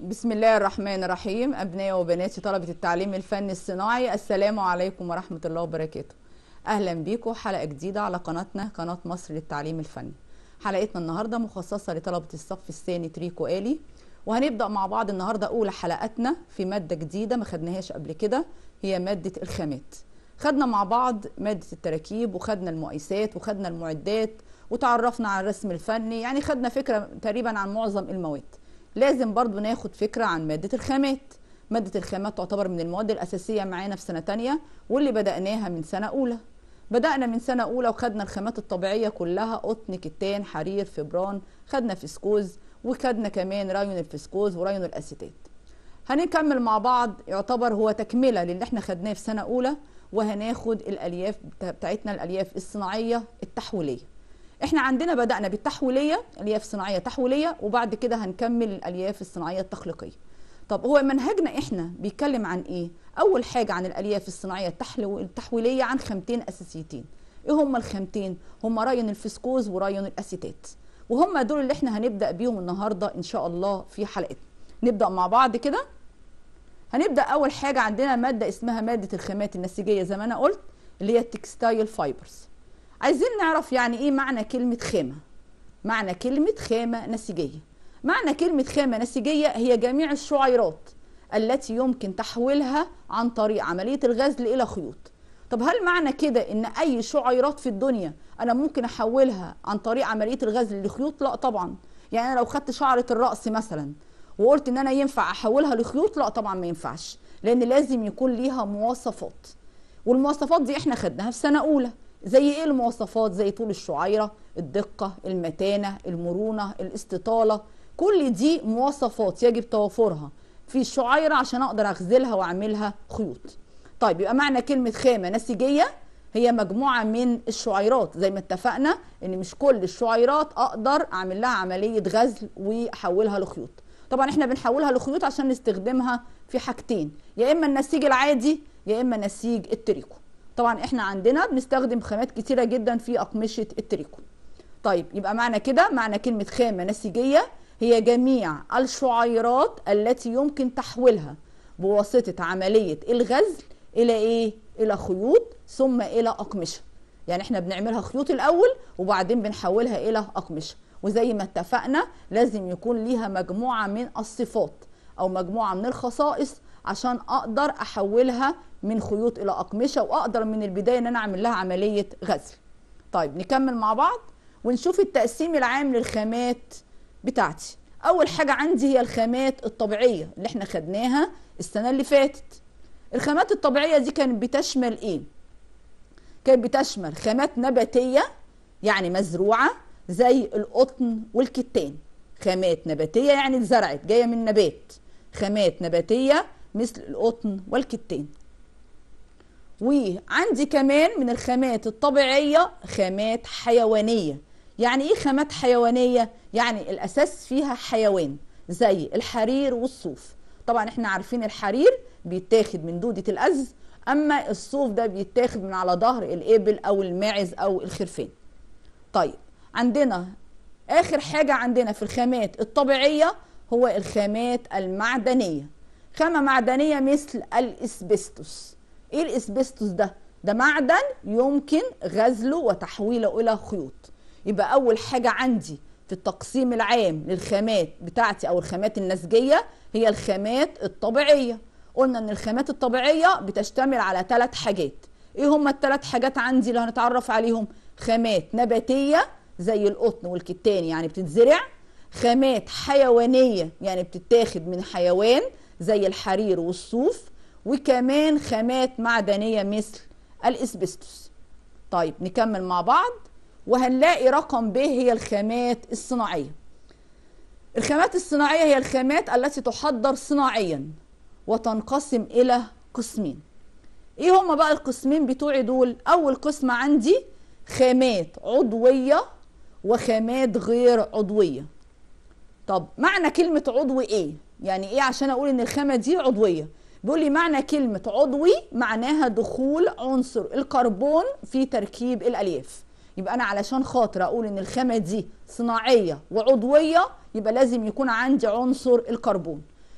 بسم الله الرحمن الرحيم أبنائي وبناتي طلبة التعليم الفني الصناعي السلام عليكم ورحمة الله وبركاته أهلا بيكم حلقة جديدة على قناتنا قناة مصر للتعليم الفني حلقتنا النهاردة مخصصة لطلبة الصف الثاني تريكو آلي وهنبدأ مع بعض النهاردة أولى حلقاتنا في مادة جديدة ما خدناهاش قبل كده هي مادة الخامات خدنا مع بعض مادة التراكيب وخدنا المقايسات وخدنا المعدات وتعرفنا على الرسم الفني يعني خدنا فكرة تقريبا عن معظم المواد لازم برضو ناخد فكرة عن مادة الخامات مادة الخامات تعتبر من المواد الأساسية معانا في سنة تانية واللي بدأناها من سنة أولى بدأنا من سنة أولى وخدنا الخامات الطبيعية كلها قطن كتان حرير فبران خدنا فسكوز وخدنا كمان رايون الفسكوز ورايون الأسيتات هنكمل مع بعض يعتبر هو تكملة للي احنا خدناه في سنة أولى وهناخد الألياف بتاعتنا الألياف الصناعية التحويلية احنا عندنا بدأنا بالتحويلية الألياف الصناعية تحويلية وبعد كده هنكمل الألياف الصناعية التخليقية طب هو منهجنا احنا بيتكلم عن ايه اول حاجة عن الألياف الصناعية التحلو- التحويلية عن خامتين أساسيتين ايه هما الخامتين هما رايون الفسكوز ورايون الأسيتات وهم دول اللي احنا هنبدأ بيهم النهاردة ان شاء الله في حلقتنا نبدأ مع بعض كده هنبدأ أول حاجة عندنا مادة اسمها مادة الخامات النسيجية زي ما أنا قلت اللي هي التكستايل فايبرز عايزين نعرف يعني إيه معنى كلمة خامة معنى كلمة خامة نسيجية معنى كلمة خامة نسيجية هي جميع الشعيرات التي يمكن تحويلها عن طريق عملية الغزل إلى خيوط طب هل معنى كده إن أي شعيرات في الدنيا أنا ممكن أحولها عن طريق عملية الغزل لخيوط؟ لا طبعا يعني أنا لو خدت شعرة الرأس مثلا وقلت ان انا ينفع احولها لخيوط لا طبعا ما ينفعش لان لازم يكون ليها مواصفات والمواصفات دي احنا خدناها في سنه اولى زي ايه المواصفات زي طول الشعيره الدقه المتانه المرونه الاستطاله كل دي مواصفات يجب توافرها في الشعيره عشان اقدر اغزلها واعملها خيوط طيب يبقى معنى كلمه خامه نسيجيه هي مجموعه من الشعيرات زي ما اتفقنا ان مش كل الشعيرات اقدر اعمل لها عمليه غزل واحولها لخيوط طبعا احنا بنحولها لخيوط عشان نستخدمها في حاجتين يا اما النسيج العادي يا اما نسيج التريكو طبعا احنا عندنا بنستخدم خامات كتيره جدا في اقمشه التريكو طيب يبقى معنى كده معنى كلمه خامه نسيجيه هي جميع الشعيرات التي يمكن تحويلها بواسطه عمليه الغزل الى ايه الى خيوط ثم الى اقمشه يعني احنا بنعملها خيوط الاول وبعدين بنحولها الى اقمشه وزي ما اتفقنا لازم يكون ليها مجموعه من الصفات او مجموعه من الخصائص عشان اقدر احولها من خيوط الى اقمشه واقدر من البدايه ان انا اعمل لها عمليه غزل طيب نكمل مع بعض ونشوف التقسيم العام للخامات بتاعتي اول حاجه عندي هي الخامات الطبيعيه اللي احنا خدناها السنه اللي فاتت الخامات الطبيعيه دي كانت بتشمل ايه كانت بتشمل خامات نباتيه يعني مزروعه زي القطن والكتان خامات نباتيه يعني اتزرعت جايه من نبات خامات نباتيه مثل القطن والكتان وعندي كمان من الخامات الطبيعيه خامات حيوانيه يعني ايه خامات حيوانيه يعني الاساس فيها حيوان زي الحرير والصوف طبعا احنا عارفين الحرير بيتاخد من دوده الأز اما الصوف ده بيتاخد من على ظهر الابل او الماعز او الخرفان طيب عندنا اخر حاجه عندنا في الخامات الطبيعيه هو الخامات المعدنيه خامه معدنيه مثل الاسبستوس ايه الاسبستوس ده ده معدن يمكن غزله وتحويله الى خيوط يبقى اول حاجه عندي في التقسيم العام للخامات بتاعتي او الخامات النسجيه هي الخامات الطبيعيه قلنا ان الخامات الطبيعيه بتشتمل على ثلاث حاجات ايه هما الثلاث حاجات عندي اللي هنتعرف عليهم خامات نباتيه زي القطن والكتان يعني بتتزرع خامات حيوانيه يعني بتتاخد من حيوان زي الحرير والصوف وكمان خامات معدنيه مثل الاسبستوس طيب نكمل مع بعض وهنلاقي رقم ب هي الخامات الصناعيه الخامات الصناعيه هي الخامات التي تحضر صناعيا وتنقسم الى قسمين ايه هما بقى القسمين بتوعي دول اول قسم عندي خامات عضويه وخامات غير عضويه طب معنى كلمه عضوي ايه يعني ايه عشان اقول ان الخامه دي عضويه بيقول لي معنى كلمه عضوي معناها دخول عنصر الكربون في تركيب الالياف يبقى انا علشان خاطر اقول ان الخامه دي صناعيه وعضويه يبقى لازم يكون عندي عنصر الكربون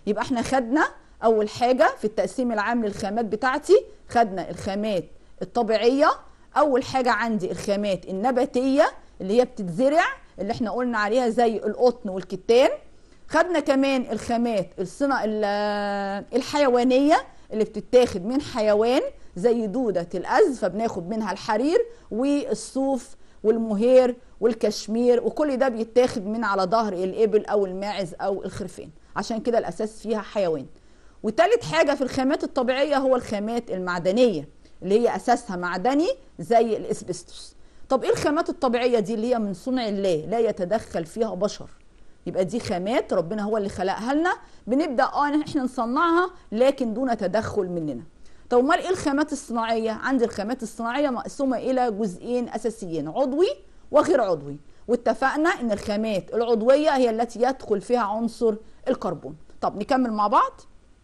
يبقى احنا خدنا اول حاجه في التقسيم العام للخامات بتاعتي خدنا الخامات الطبيعيه اول حاجه عندي الخامات النباتيه اللي هي بتتزرع اللي احنا قلنا عليها زي القطن والكتان خدنا كمان الخامات الصنع الحيوانيه اللي بتتاخد من حيوان زي دودة الأز فبناخد منها الحرير والصوف والمهير والكشمير وكل ده بيتاخد من على ظهر الإبل أو الماعز أو الخرفان عشان كده الأساس فيها حيوان وتالت حاجة في الخامات الطبيعية هو الخامات المعدنية اللي هي أساسها معدني زي الإسبستوس طب إيه الخامات الطبيعية دي اللي هي من صنع الله لا يتدخل فيها بشر يبقى دي خامات ربنا هو اللي خلقها لنا بنبدا اه احنا نصنعها لكن دون تدخل مننا طب امال ايه الخامات الصناعيه عندي الخامات الصناعيه مقسومه الى جزئين اساسيين عضوي وغير عضوي واتفقنا ان الخامات العضويه هي التي يدخل فيها عنصر الكربون طب نكمل مع بعض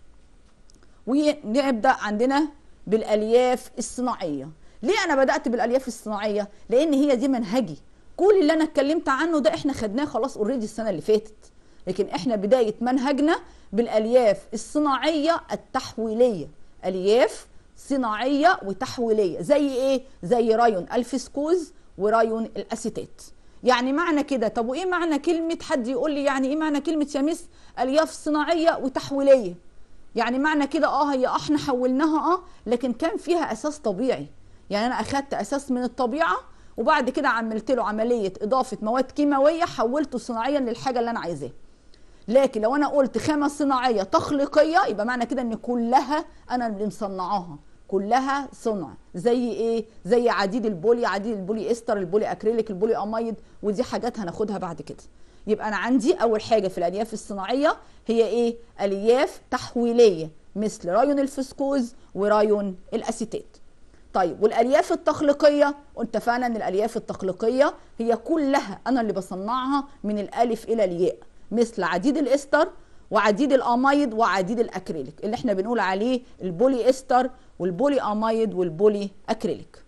ونبدا عندنا بالالياف الصناعيه ليه انا بدات بالالياف الصناعيه لان هي دي منهجي كل اللي انا اتكلمت عنه ده احنا خدناه خلاص اوريدي السنه اللي فاتت لكن احنا بدايه منهجنا بالالياف الصناعيه التحويليه الياف صناعيه وتحويليه زي ايه زي رايون الفسكوز ورايون الاسيتات يعني معنى كده طب وايه معنى كلمه حد يقول لي يعني ايه معنى كلمه يا مس الياف صناعيه وتحويليه يعني معنى كده اه هي احنا حولناها اه لكن كان فيها اساس طبيعي يعني انا اخدت اساس من الطبيعه وبعد كده عملت له عمليه اضافه مواد كيماويه حولته صناعيا للحاجه اللي انا عايزاها لكن لو انا قلت خامه صناعيه تخليقيه يبقى معنى كده ان كلها انا اللي مصنعاها كلها صنع زي ايه زي عديد البولي عديد البولي استر البولي اكريليك البولي امايد ودي حاجات هناخدها بعد كده يبقى انا عندي اول حاجه في الالياف الصناعيه هي ايه الياف تحويليه مثل رايون الفسكوز ورايون الاسيتات طيب والالياف التخليقيه اتفقنا ان الالياف التخليقيه هي كلها انا اللي بصنعها من الالف الى الياء مثل عديد الاستر وعديد الامايد وعديد الاكريليك اللي احنا بنقول عليه البولي استر والبولي امايد والبولي اكريليك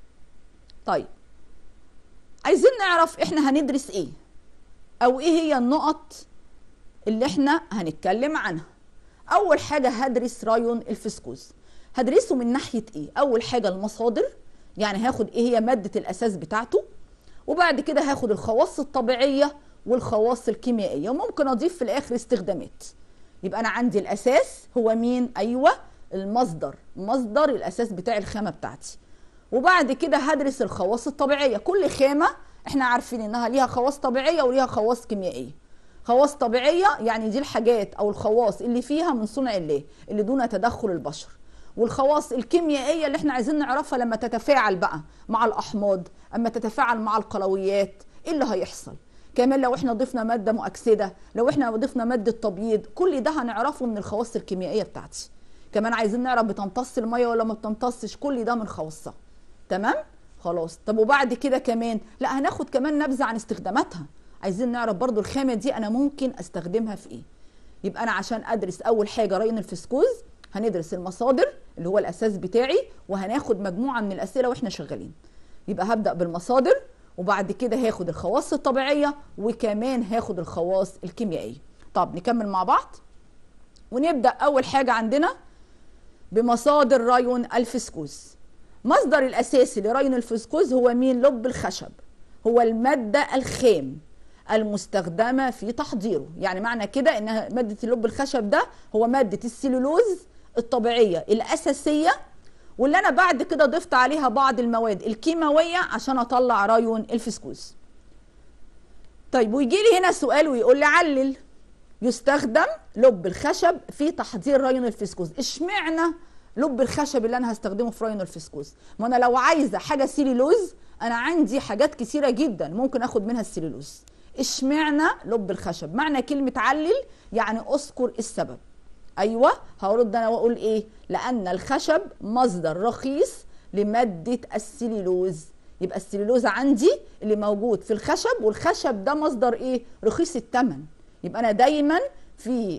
طيب عايزين نعرف احنا هندرس ايه او ايه هي النقط اللي احنا هنتكلم عنها اول حاجه هدرس رايون الفسكوز هدرسه من ناحيه ايه اول حاجه المصادر يعني هاخد ايه هي ماده الاساس بتاعته وبعد كده هاخد الخواص الطبيعيه والخواص الكيميائيه وممكن اضيف في الاخر استخدامات يبقى انا عندي الاساس هو مين ايوه المصدر مصدر الاساس بتاع الخامه بتاعتي وبعد كده هدرس الخواص الطبيعيه كل خامه احنا عارفين انها ليها خواص طبيعيه وليها خواص كيميائيه خواص طبيعيه يعني دي الحاجات او الخواص اللي فيها من صنع الله اللي دون تدخل البشر والخواص الكيميائيه اللي احنا عايزين نعرفها لما تتفاعل بقى مع الاحماض اما تتفاعل مع القلويات ايه اللي هيحصل كمان لو احنا ضفنا ماده مؤكسده لو احنا ضفنا ماده تبييض كل ده هنعرفه من الخواص الكيميائيه بتاعتي كمان عايزين نعرف بتمتص الميه ولا ما بتمتصش كل ده من خواصها تمام خلاص طب وبعد كده كمان لا هناخد كمان نبذه عن استخداماتها عايزين نعرف برضو الخامه دي انا ممكن استخدمها في ايه يبقى انا عشان ادرس اول حاجه رين الفسكوز هندرس المصادر اللي هو الاساس بتاعي وهناخد مجموعه من الاسئله واحنا شغالين يبقى هبدا بالمصادر وبعد كده هاخد الخواص الطبيعيه وكمان هاخد الخواص الكيميائيه طب نكمل مع بعض ونبدا اول حاجه عندنا بمصادر رايون الفسكوز مصدر الاساسي لرايون الفسكوز هو مين لب الخشب هو الماده الخام المستخدمه في تحضيره يعني معنى كده ان ماده اللب الخشب ده هو ماده السلولوز الطبيعيه الاساسيه واللي انا بعد كده ضفت عليها بعض المواد الكيماويه عشان اطلع رايون الفسكوز طيب ويجي لي هنا سؤال ويقول لي علل يستخدم لب الخشب في تحضير رايون الفسكوز اشمعنى لب الخشب اللي انا هستخدمه في رايون الفسكوز ما انا لو عايزه حاجه سيلولوز انا عندي حاجات كتيره جدا ممكن اخد منها السيلولوز اشمعنى لب الخشب معنى كلمه علل يعني اذكر السبب ايوه هرد انا واقول ايه لان الخشب مصدر رخيص لماده السليلوز يبقى السليلوز عندي اللي موجود في الخشب والخشب ده مصدر ايه رخيص الثمن يبقى انا دايما في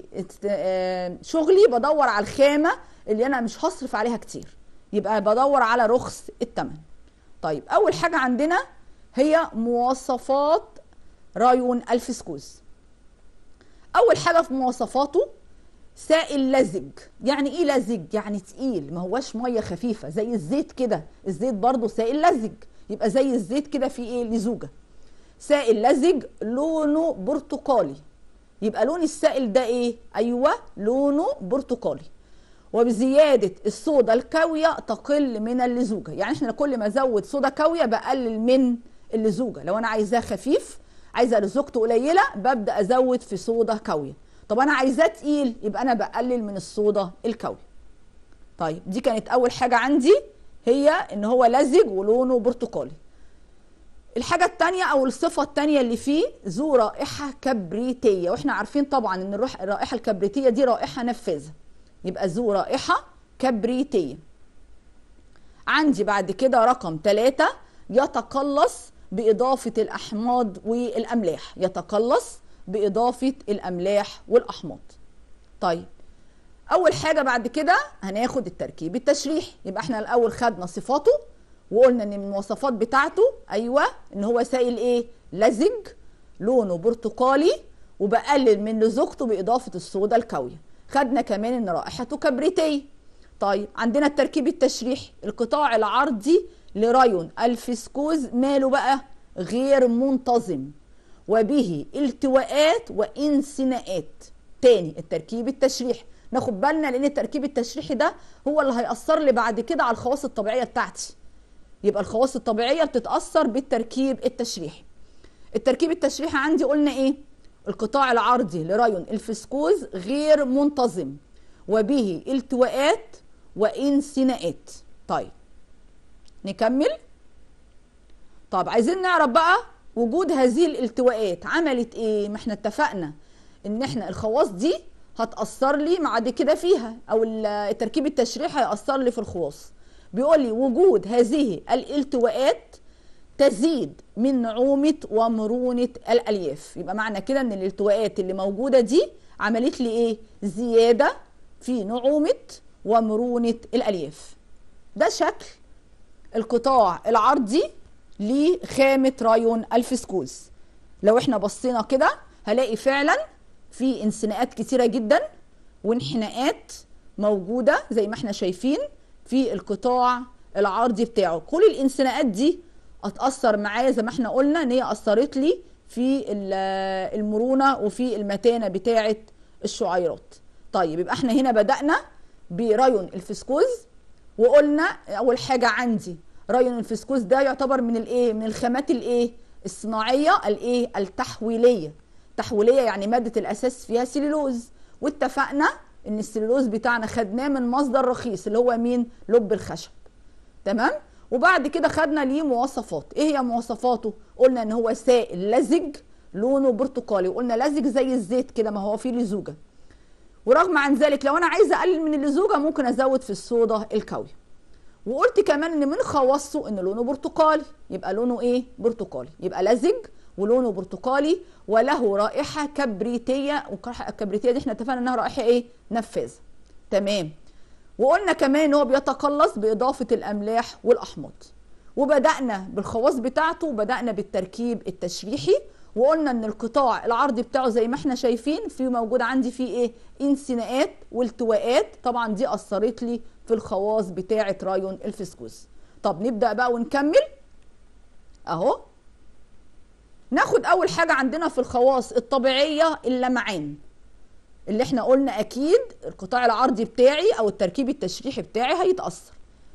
شغلي بدور على الخامه اللي انا مش هصرف عليها كتير يبقى بدور على رخص الثمن طيب اول حاجه عندنا هي مواصفات رايون الفسكوز اول حاجه في مواصفاته سائل لزج يعني ايه لزج يعني تقيل ما هواش ميه خفيفه زي الزيت كده الزيت برضو سائل لزج يبقى زي الزيت كده في ايه لزوجه سائل لزج لونه برتقالي يبقى لون السائل ده ايه ايوه لونه برتقالي وبزياده الصودا الكاويه تقل من اللزوجه يعني احنا كل ما ازود صودا كاويه بقلل من اللزوجه لو انا عايزاه خفيف عايزه لزوجته قليله ببدا ازود في صودا كاويه طب انا عايزاه تقيل يبقى انا بقلل من الصودا الكاويه طيب دي كانت اول حاجه عندي هي ان هو لزج ولونه برتقالي الحاجة التانية أو الصفة التانية اللي فيه ذو رائحة كبريتية وإحنا عارفين طبعا إن الروح الرائحة الكبريتية دي رائحة نفاذة يبقى ذو رائحة كبريتية عندي بعد كده رقم ثلاثة يتقلص بإضافة الأحماض والأملاح يتقلص بإضافة الأملاح والأحماض طيب أول حاجة بعد كده هناخد التركيب التشريحي يبقى احنا الأول خدنا صفاته وقلنا ان من المواصفات بتاعته ايوه ان هو سائل ايه لزج لونه برتقالي وبقلل من لزوجته باضافه الصودا الكاويه خدنا كمان ان رائحته كبريتيه طيب عندنا التركيب التشريحي القطاع العرضي لرايون الفسكوز ماله بقى غير منتظم وبه التواءات وانسناءات تاني التركيب التشريحي ناخد بالنا لان التركيب التشريحي ده هو اللي هيأثر لي بعد كده على الخواص الطبيعيه بتاعتي يبقى الخواص الطبيعيه بتتاثر بالتركيب التشريحي التركيب التشريحي عندي قلنا ايه القطاع العرضي لرايون الفسكوز غير منتظم وبه التواءات وانسناءات طيب نكمل طب عايزين نعرف بقى وجود هذه الالتواءات عملت ايه ما احنا اتفقنا ان احنا الخواص دي هتاثر لي بعد كده فيها او التركيب التشريحي هياثر لي في الخواص بيقول لي وجود هذه الالتواءات تزيد من نعومة ومرونة الألياف يبقى معنى كده ان الالتواءات اللي موجودة دي عملت لي ايه زيادة في نعومة ومرونة الألياف ده شكل القطاع العرضي لخامة رايون الفسكوز لو احنا بصينا كده هلاقي فعلا في انسناءات كتيرة جدا وانحناءات موجودة زي ما احنا شايفين في القطاع العرضي بتاعه كل الانسناءات دي هتاثر معايا زي ما احنا قلنا ان هي اثرت لي في المرونه وفي المتانه بتاعه الشعيرات طيب يبقى احنا هنا بدانا برايون الفسكوز وقلنا اول حاجه عندي رايون الفسكوز ده يعتبر من الايه من الخامات الايه الصناعيه الايه التحويليه تحويليه يعني ماده الاساس فيها سليلوز واتفقنا ان السليلوز بتاعنا خدناه من مصدر رخيص اللي هو مين لب الخشب تمام وبعد كده خدنا ليه مواصفات ايه هي مواصفاته قلنا ان هو سائل لزج لونه برتقالي وقلنا لزج زي الزيت كده ما هو فيه لزوجه ورغم عن ذلك لو انا عايزه اقلل من اللزوجه ممكن ازود في الصودا الكاويه وقلت كمان ان من خواصه ان لونه برتقالي يبقى لونه ايه برتقالي يبقى لزج ولونه برتقالي وله رائحه كبريتيه والرائحه الكبريتيه دي احنا اتفقنا انها رائحه ايه نفاذه تمام وقلنا كمان ان هو بيتقلص باضافه الاملاح والاحماض وبدانا بالخواص بتاعته وبدانا بالتركيب التشريحي وقلنا ان القطاع العرضي بتاعه زي ما احنا شايفين في موجود عندي فيه ايه انسناءات والتواءات طبعا دي اثرت لي في الخواص بتاعه رايون الفسكوز طب نبدا بقى ونكمل اهو ناخد اول حاجه عندنا في الخواص الطبيعيه اللمعان اللي احنا قلنا اكيد القطاع العرضي بتاعي او التركيب التشريحي بتاعي هيتاثر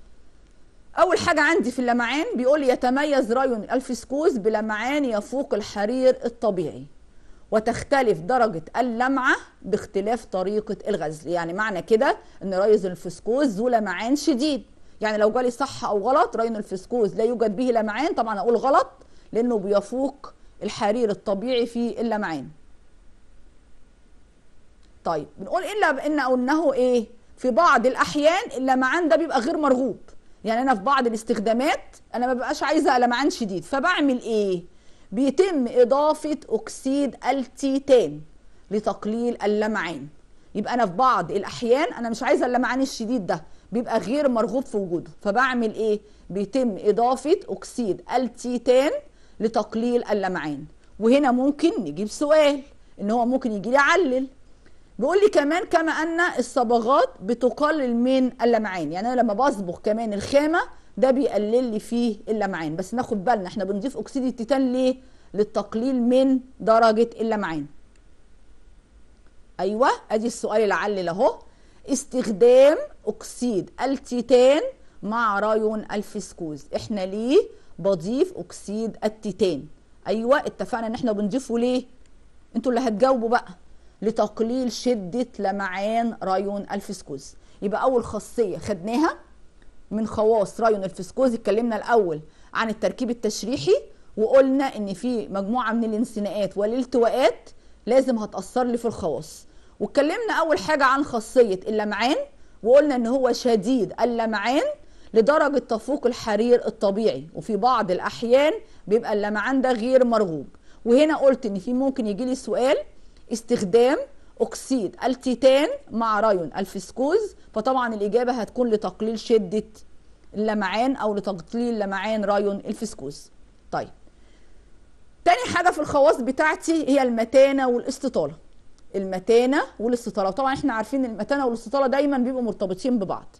اول حاجه عندي في اللمعان بيقول يتميز رايون الفسكوز بلمعان يفوق الحرير الطبيعي وتختلف درجة اللمعة باختلاف طريقة الغزل يعني معنى كده ان رايون الفسكوز ذو لمعان شديد يعني لو جالي صح او غلط رايون الفسكوز لا يوجد به لمعان طبعا اقول غلط لانه بيفوق الحرير الطبيعي في اللمعان طيب بنقول الا بان انه ايه في بعض الاحيان اللمعان ده بيبقى غير مرغوب يعني انا في بعض الاستخدامات انا ما ببقاش عايزه لمعان شديد فبعمل ايه بيتم اضافه اكسيد التيتان لتقليل اللمعان يبقى انا في بعض الاحيان انا مش عايزه اللمعان الشديد ده بيبقى غير مرغوب في وجوده فبعمل ايه بيتم اضافه اكسيد التيتان لتقليل اللمعان وهنا ممكن نجيب سؤال ان هو ممكن يجي لي علل بيقول لي كمان كما ان الصبغات بتقلل من اللمعان يعني انا لما بصبغ كمان الخامه ده بيقلل لي فيه اللمعان بس ناخد بالنا احنا بنضيف اكسيد التيتان ليه للتقليل من درجه اللمعان ايوه ادي السؤال العلل اهو استخدام اكسيد التيتان مع رايون الفسكوز احنا ليه بضيف اكسيد التيتان ايوه اتفقنا ان احنا بنضيفه ليه انتوا اللي هتجاوبوا بقى لتقليل شدة لمعان رايون الفسكوز يبقى أول خاصية خدناها من خواص رايون الفسكوز اتكلمنا الأول عن التركيب التشريحي وقلنا إن في مجموعة من الانثناءات والالتواءات لازم هتأثر لي في الخواص واتكلمنا أول حاجة عن خاصية اللمعان وقلنا إن هو شديد اللمعان لدرجة تفوق الحرير الطبيعي وفي بعض الأحيان بيبقى اللمعان ده غير مرغوب وهنا قلت إن في ممكن يجي لي سؤال استخدام اكسيد التيتان مع رايون الفسكوز فطبعا الاجابه هتكون لتقليل شده اللمعان او لتقليل لمعان رايون الفسكوز طيب تاني حاجه في الخواص بتاعتي هي المتانه والاستطاله المتانه والاستطاله طبعا احنا عارفين المتانه والاستطاله دايما بيبقوا مرتبطين ببعض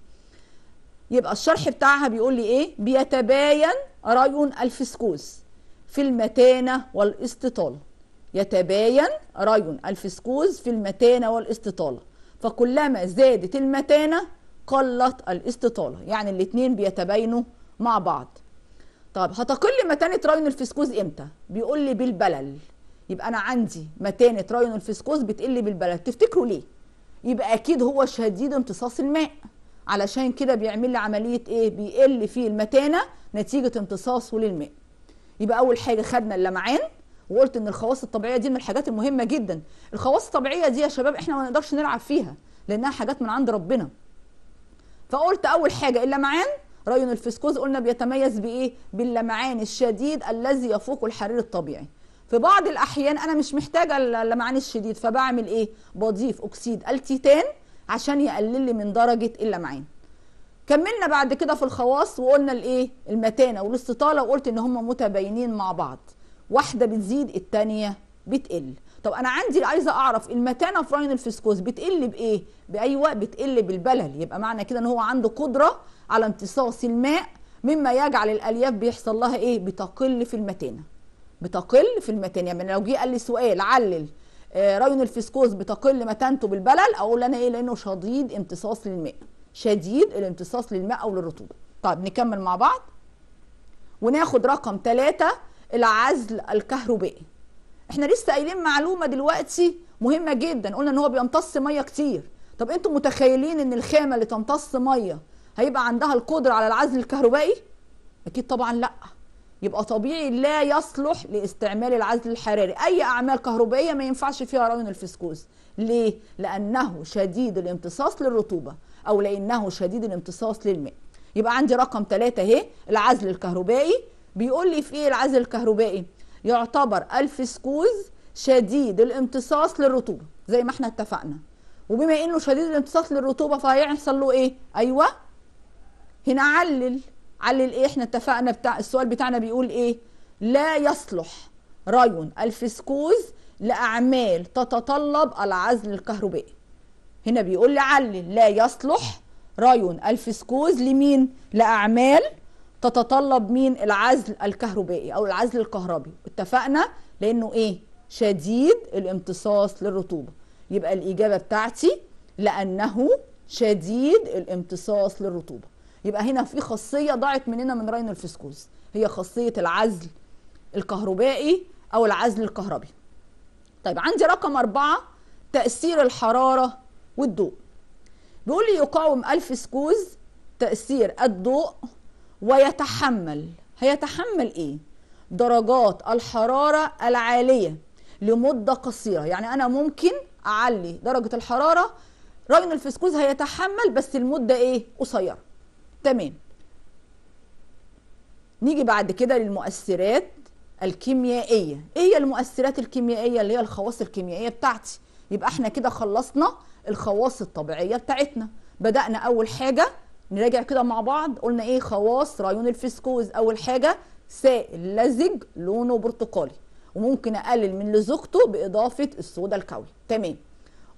يبقى الشرح بتاعها بيقول لي ايه بيتباين رايون الفسكوز في المتانه والاستطاله يتباين رايون الفسكوز في المتانة والاستطالة فكلما زادت المتانة قلت الاستطالة يعني الاتنين بيتباينوا مع بعض طب هتقل متانة رايون الفسكوز امتى بيقول لي بالبلل يبقى انا عندي متانة رايون الفسكوز بتقل بالبلل تفتكروا ليه يبقى اكيد هو شديد امتصاص الماء علشان كده بيعمل لي عملية ايه بيقل فيه المتانة نتيجة امتصاصه للماء يبقى اول حاجة خدنا اللمعان وقلت ان الخواص الطبيعيه دي من الحاجات المهمه جدا الخواص الطبيعيه دي يا شباب احنا ما نقدرش نلعب فيها لانها حاجات من عند ربنا فقلت اول حاجه اللمعان رايون الفسكوز قلنا بيتميز بايه باللمعان الشديد الذي يفوق الحرير الطبيعي في بعض الاحيان انا مش محتاجه اللمعان الشديد فبعمل ايه بضيف اكسيد التيتان عشان يقلل لي من درجه اللمعان كملنا بعد كده في الخواص وقلنا الايه المتانه والاستطاله وقلت ان هم متباينين مع بعض واحده بتزيد الثانيه بتقل طب انا عندي عايزه اعرف المتانه في راين الفسكوز بتقل بايه بايوه بتقل بالبلل يبقى معنى كده ان هو عنده قدره على امتصاص الماء مما يجعل الالياف بيحصل لها ايه بتقل في المتانه بتقل في المتانه يعني لو جه قال لي سؤال علل آه رايون الفسكوز بتقل متانته بالبلل اقول انا ايه لانه شديد امتصاص للماء شديد الامتصاص للماء او للرطوبه طيب نكمل مع بعض وناخد رقم ثلاثة العزل الكهربائي احنا لسه قايلين معلومه دلوقتي مهمه جدا قلنا ان هو بيمتص ميه كتير طب انتم متخيلين ان الخامه اللي تمتص ميه هيبقى عندها القدره على العزل الكهربائي اكيد طبعا لا يبقى طبيعي لا يصلح لاستعمال العزل الحراري اي اعمال كهربائيه ما ينفعش فيها رايون الفسكوز ليه لانه شديد الامتصاص للرطوبه او لانه شديد الامتصاص للماء يبقى عندي رقم ثلاثة اهي العزل الكهربائي بيقول لي في ايه العزل الكهربائي يعتبر الفسكوز شديد الامتصاص للرطوبه زي ما احنا اتفقنا وبما انه شديد الامتصاص للرطوبه فهيحصل له ايه ايوه هنا علل علل ايه احنا اتفقنا بتاع السؤال بتاعنا بيقول ايه لا يصلح رايون الفسكوز لاعمال تتطلب العزل الكهربائي هنا بيقول لي علل لا يصلح رايون الفسكوز لمين لاعمال تتطلب مين العزل الكهربائي او العزل الكهربي اتفقنا لانه ايه شديد الامتصاص للرطوبه يبقى الاجابه بتاعتي لانه شديد الامتصاص للرطوبه يبقى هنا في خاصيه ضاعت مننا من راين الفسكوز هي خاصيه العزل الكهربائي او العزل الكهربي طيب عندي رقم أربعة تأثير الحرارة والضوء بيقول لي يقاوم الفسكوز تأثير الضوء ويتحمل هيتحمل ايه درجات الحرارة العالية لمدة قصيرة يعني انا ممكن اعلي درجة الحرارة راين الفسكوز هيتحمل بس المدة ايه قصيرة تمام نيجي بعد كده للمؤثرات الكيميائية ايه هي المؤثرات الكيميائية اللي هي الخواص الكيميائية بتاعتي يبقى احنا كده خلصنا الخواص الطبيعية بتاعتنا بدأنا اول حاجة نراجع كده مع بعض قلنا ايه خواص رايون الفسكوز اول حاجه سائل لزج لونه برتقالي وممكن اقلل من لزوجته باضافه الصودا الكاوي تمام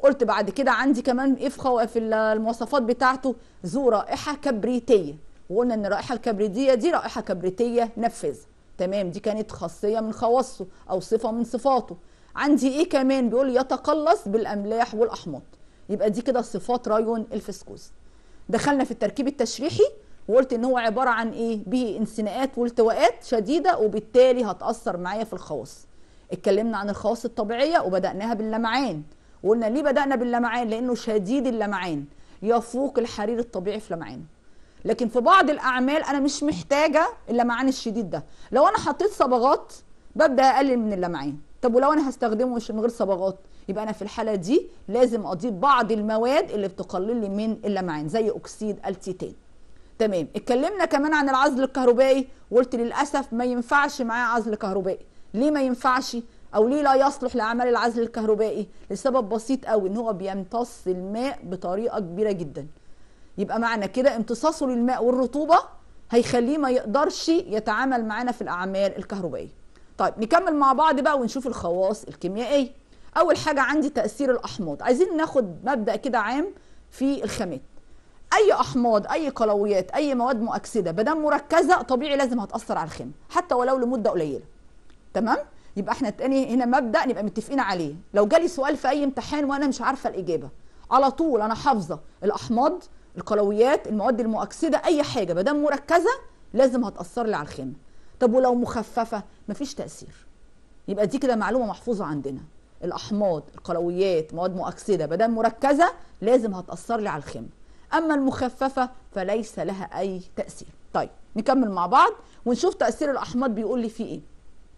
قلت بعد كده عندي كمان ايه في في المواصفات بتاعته ذو رائحه كبريتيه وقلنا ان الرائحه الكبريتيه دي رائحه كبريتيه نفاذه تمام دي كانت خاصيه من خواصه او صفه من صفاته عندي ايه كمان بيقول يتقلص بالاملاح والاحماض يبقى دي كده صفات رايون الفسكوز دخلنا في التركيب التشريحي وقلت ان هو عباره عن ايه به انسناءات والتواءات شديده وبالتالي هتاثر معايا في الخواص اتكلمنا عن الخواص الطبيعيه وبداناها باللمعان وقلنا ليه بدانا باللمعان لانه شديد اللمعان يفوق الحرير الطبيعي في لمعانه لكن في بعض الاعمال انا مش محتاجه اللمعان الشديد ده لو انا حطيت صبغات ببدا اقلل من اللمعان طب ولو انا هستخدمه مش من غير صبغات يبقى انا في الحاله دي لازم اضيف بعض المواد اللي بتقلل لي من اللمعان زي اكسيد التيتان تمام اتكلمنا كمان عن العزل الكهربائي وقلت للاسف ما ينفعش معاه عزل كهربائي ليه ما ينفعش او ليه لا يصلح لاعمال العزل الكهربائي لسبب بسيط قوي ان هو بيمتص الماء بطريقه كبيره جدا يبقى معنى كده امتصاصه للماء والرطوبه هيخليه ما يقدرش يتعامل معانا في الاعمال الكهربائيه طيب نكمل مع بعض بقى ونشوف الخواص الكيميائيه اول حاجه عندي تاثير الاحماض عايزين ناخد مبدا كده عام في الخامات اي احماض اي قلويات اي مواد مؤكسده بدل مركزه طبيعي لازم هتاثر على الخام حتى ولو لمده قليله تمام يبقى احنا تاني هنا مبدا نبقى متفقين عليه لو جالي سؤال في اي امتحان وانا مش عارفه الاجابه على طول انا حافظه الاحماض القلويات المواد المؤكسده اي حاجه بدل مركزه لازم هتاثر لي على الخامه طب ولو مخففه مفيش تاثير يبقى دي كده معلومه محفوظه عندنا الاحماض القلويات مواد مؤكسده بدل مركزه لازم هتاثر لي على الخامه اما المخففه فليس لها اي تاثير طيب نكمل مع بعض ونشوف تاثير الاحماض بيقول لي فيه ايه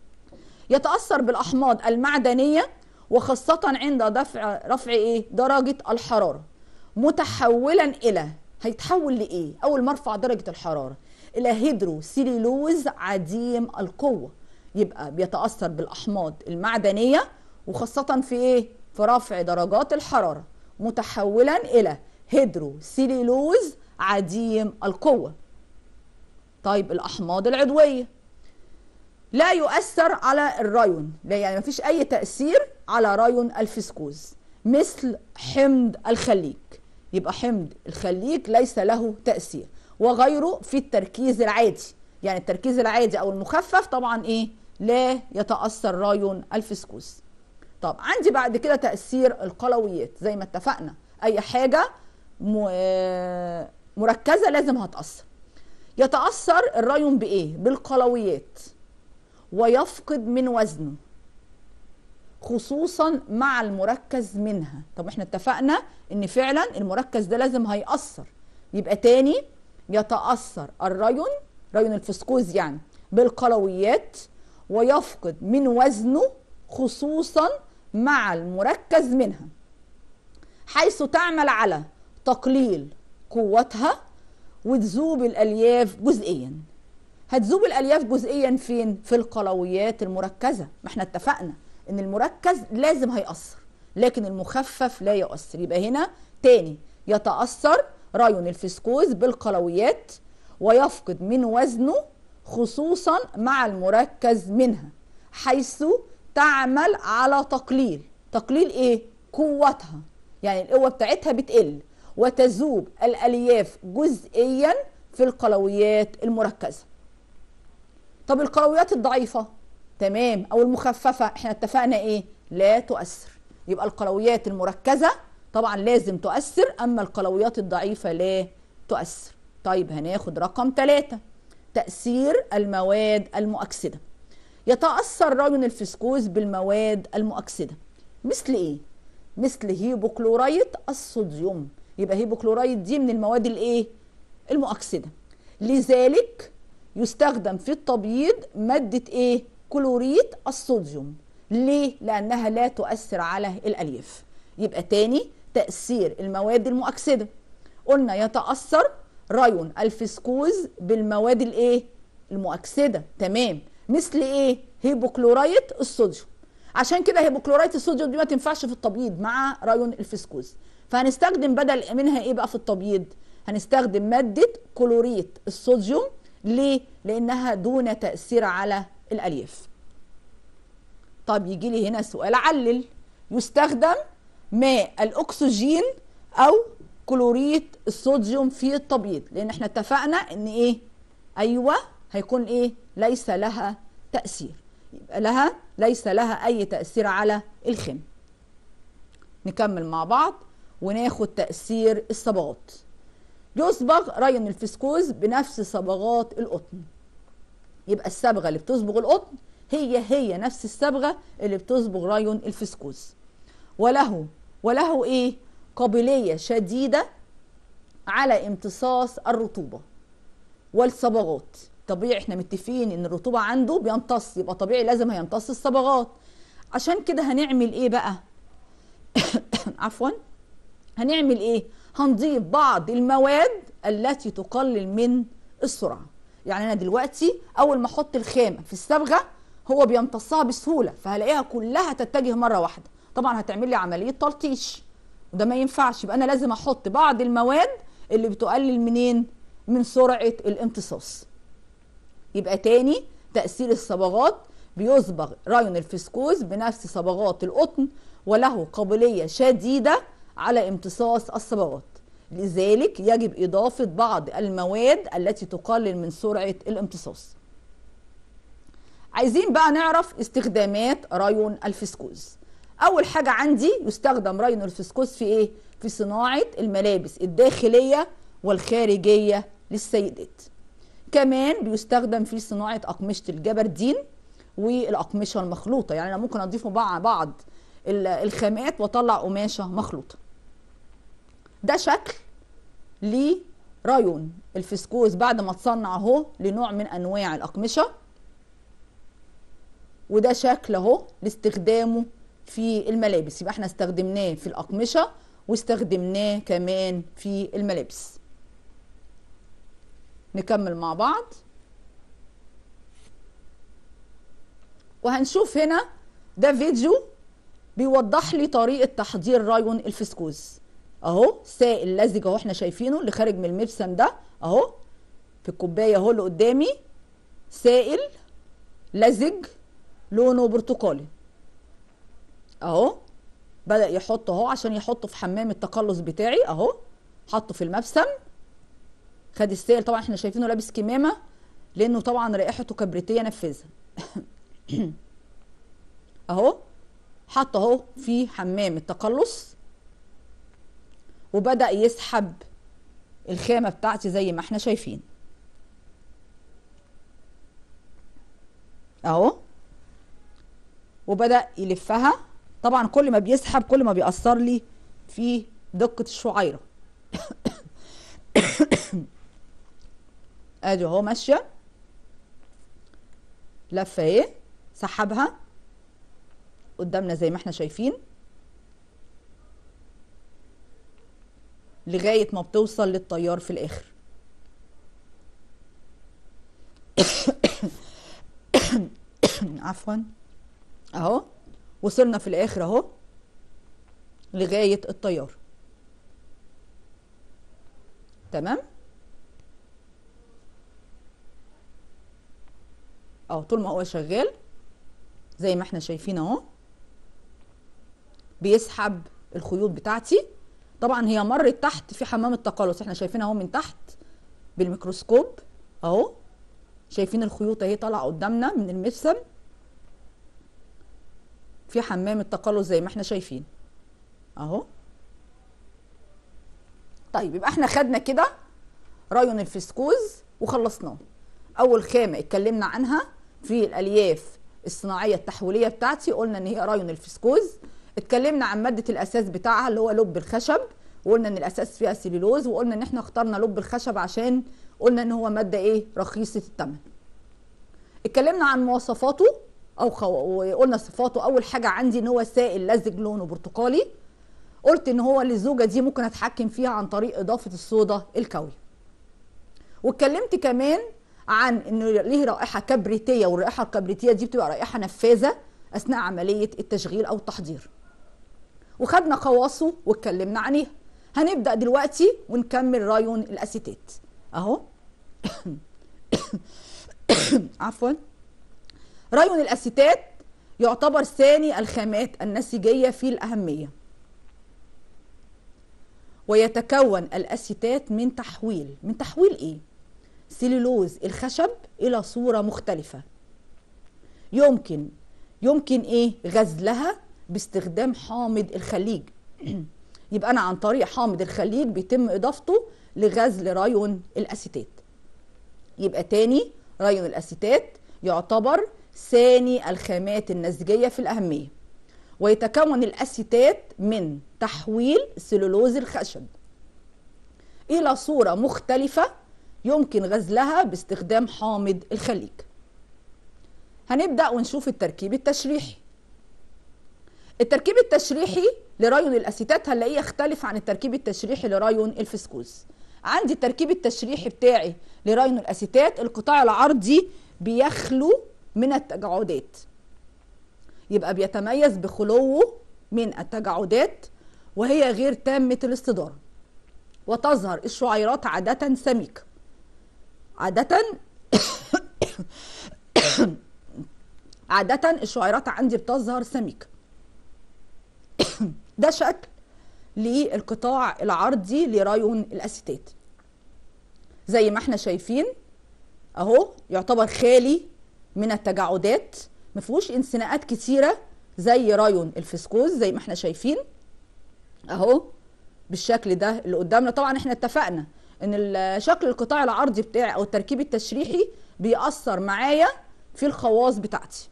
يتاثر بالاحماض المعدنيه وخاصه عند دفع رفع ايه درجه الحراره متحولا الى هيتحول لايه اول ما ارفع درجه الحراره الى هيدرو سيلولوز عديم القوه يبقى بيتاثر بالاحماض المعدنيه وخاصه في ايه في رفع درجات الحراره متحولا الى هيدرو سيلولوز عديم القوه طيب الاحماض العضويه لا يؤثر على الرايون لا يعني مفيش اي تاثير على رايون الفسكوز مثل حمض الخليج يبقى حمض الخليج ليس له تاثير وغيره في التركيز العادي يعني التركيز العادي او المخفف طبعا ايه لا يتاثر رايون الفسكوز طب عندي بعد كده تاثير القلويات زي ما اتفقنا اي حاجه مركزه لازم هتاثر يتاثر الرايون بايه بالقلويات ويفقد من وزنه خصوصا مع المركز منها طب احنا اتفقنا ان فعلا المركز ده لازم هيأثر يبقى تاني يتأثر الريون ريون الفسكوز يعني بالقلويات ويفقد من وزنه خصوصا مع المركز منها حيث تعمل على تقليل قوتها وتذوب الالياف جزئيا هتذوب الالياف جزئيا فين في القلويات المركزه ما احنا اتفقنا ان المركز لازم هيأثر لكن المخفف لا يؤثر يبقى هنا تاني يتأثر رايون الفسكوز بالقلويات ويفقد من وزنه خصوصا مع المركز منها حيث تعمل على تقليل تقليل ايه قوتها يعني القوه بتاعتها بتقل وتذوب الالياف جزئيا في القلويات المركزه طب القلويات الضعيفه تمام او المخففه احنا اتفقنا ايه لا تؤثر يبقى القلويات المركزه طبعا لازم تؤثر اما القلويات الضعيفه لا تؤثر طيب هناخد رقم ثلاثة تأثير المواد المؤكسدة يتأثر رجل الفسكوز بالمواد المؤكسدة مثل ايه مثل هيبوكلورايت الصوديوم يبقى هيبوكلورايت دي من المواد الايه المؤكسده لذلك يستخدم في التبييض ماده ايه كلوريت الصوديوم ليه لانها لا تؤثر على الالياف يبقى تاني تاثير المواد المؤكسده قلنا يتاثر ريون الفسكوز بالمواد الايه المؤكسده تمام مثل ايه هيبوكلورايت الصوديوم عشان كده هيبوكلورايت الصوديوم دي ما تنفعش في التبييض مع ريون الفسكوز فهنستخدم بدل منها ايه بقى في التبييض هنستخدم ماده كلوريت الصوديوم ليه لانها دون تاثير على الالياف طب يجي لي هنا سؤال علل يستخدم ماء الاكسجين او كلوريد الصوديوم في التبييض لان احنا اتفقنا ان ايه ايوه هيكون ايه ليس لها تاثير يبقى لها ليس لها اي تاثير على الخام نكمل مع بعض وناخد تاثير الصبغات يصبغ ريون الفسكوز بنفس صبغات القطن يبقى الصبغه اللي بتصبغ القطن هي هي نفس الصبغه اللي بتصبغ ريون الفسكوز وله وله ايه قابليه شديده على امتصاص الرطوبه والصبغات طبيعي احنا متفقين ان الرطوبه عنده بيمتص يبقى طبيعي لازم هيمتص الصبغات عشان كده هنعمل ايه بقى عفوا هنعمل ايه هنضيف بعض المواد التي تقلل من السرعه يعني انا دلوقتي اول ما احط الخامه في الصبغه هو بيمتصها بسهوله فهلاقيها كلها تتجه مره واحده طبعا هتعمل لي عمليه تلطيش وده ما ينفعش يبقى انا لازم احط بعض المواد اللي بتقلل منين من سرعه الامتصاص يبقى تاني تاثير الصبغات بيصبغ رايون الفسكوز بنفس صبغات القطن وله قابليه شديده على امتصاص الصبغات لذلك يجب إضافة بعض المواد التي تقلل من سرعة الامتصاص عايزين بقى نعرف استخدامات رايون الفسكوز أول حاجة عندي يستخدم رايون الفسكوز في إيه؟ في صناعة الملابس الداخلية والخارجية للسيدات كمان بيستخدم في صناعة أقمشة الجبردين والأقمشة المخلوطة يعني أنا ممكن أضيفه مع بعض الخامات وأطلع قماشة مخلوطة ده شكل لرايون الفسكوز بعد ما تصنع اهو لنوع من انواع الاقمشه وده شكل اهو لاستخدامه في الملابس يبقى احنا استخدمناه في الاقمشه واستخدمناه كمان في الملابس نكمل مع بعض وهنشوف هنا ده فيديو بيوضح لي طريقه تحضير رايون الفسكوز اهو سائل لزج اهو احنا شايفينه اللي خارج من المبسم ده اهو في الكوبايه اهو اللي قدامي سائل لزج لونه برتقالي اهو بدا يحط اهو عشان يحطه في حمام التقلص بتاعي اهو حطه في المبسم خد السائل طبعا احنا شايفينه لابس كمامه لانه طبعا رائحته كبريتيه نفذها اهو حط اهو في حمام التقلص وبدأ يسحب الخامة بتاعتي زي ما احنا شايفين اهو وبدأ يلفها طبعا كل ما بيسحب كل ما بيأثر لي في دقة الشعيرة ادي اهو ماشية لفة ايه سحبها قدامنا زي ما احنا شايفين لغاية ما بتوصل للطيار في الآخر عفوا اهو وصلنا في الآخر اهو لغاية الطيار تمام اهو طول ما هو شغال زي ما احنا شايفين اهو بيسحب الخيوط بتاعتي طبعا هي مرت تحت في حمام التقلص احنا شايفينها اهو من تحت بالميكروسكوب اهو شايفين الخيوط اهي طالعه قدامنا من المبسم في حمام التقلص زي ما احنا شايفين اهو طيب يبقى احنا خدنا كده رايون الفسكوز وخلصناه اول خامه اتكلمنا عنها في الالياف الصناعيه التحويليه بتاعتي قلنا ان هي رايون الفسكوز اتكلمنا عن ماده الاساس بتاعها اللي هو لب الخشب وقلنا ان الاساس فيها سليلوز وقلنا ان احنا اخترنا لب الخشب عشان قلنا ان هو ماده ايه رخيصه الثمن اتكلمنا عن مواصفاته او خو... وقلنا صفاته اول حاجه عندي ان هو سائل لزج لونه برتقالي قلت ان هو الزوجه دي ممكن اتحكم فيها عن طريق اضافه الصودا الكوي واتكلمت كمان عن انه ليه رائحه كبريتيه والرائحه الكبريتيه دي بتبقى رائحه نفاذه اثناء عمليه التشغيل او التحضير وخدنا خواصه واتكلمنا عليها هنبدا دلوقتي ونكمل رايون الاسيتات اهو عفوا رايون الاسيتات يعتبر ثاني الخامات النسيجيه في الاهميه ويتكون الاسيتات من تحويل من تحويل ايه سليلوز الخشب الى صوره مختلفه يمكن يمكن ايه غزلها باستخدام حامض الخليج يبقى انا عن طريق حامض الخليج بيتم اضافته لغزل ريون الاسيتات يبقى تاني ريون الاسيتات يعتبر ثاني الخامات النسيجيه في الاهميه ويتكون الاسيتات من تحويل سلولوز الخشب الى صوره مختلفه يمكن غزلها باستخدام حامض الخليج هنبدا ونشوف التركيب التشريحي التركيب التشريحي لرايون الاسيتات هنلاقيه يختلف عن التركيب التشريحي لرايون الفسكوز عندي التركيب التشريحي بتاعي لرايون الاسيتات القطاع العرضي بيخلو من التجاعدات يبقى بيتميز بخلوه من التجاعدات وهي غير تامة الاستدارة وتظهر الشعيرات عادة سميكة عادة عادة الشعيرات عندي بتظهر سميكة ده شكل للقطاع العرضي لرايون الاسيتات زي ما احنا شايفين اهو يعتبر خالي من التجاعدات ما فيهوش انسناءات كتيره زي رايون الفسكوز زي ما احنا شايفين اهو بالشكل ده اللي قدامنا طبعا احنا اتفقنا ان شكل القطاع العرضي بتاعي او التركيب التشريحي بيأثر معايا في الخواص بتاعتي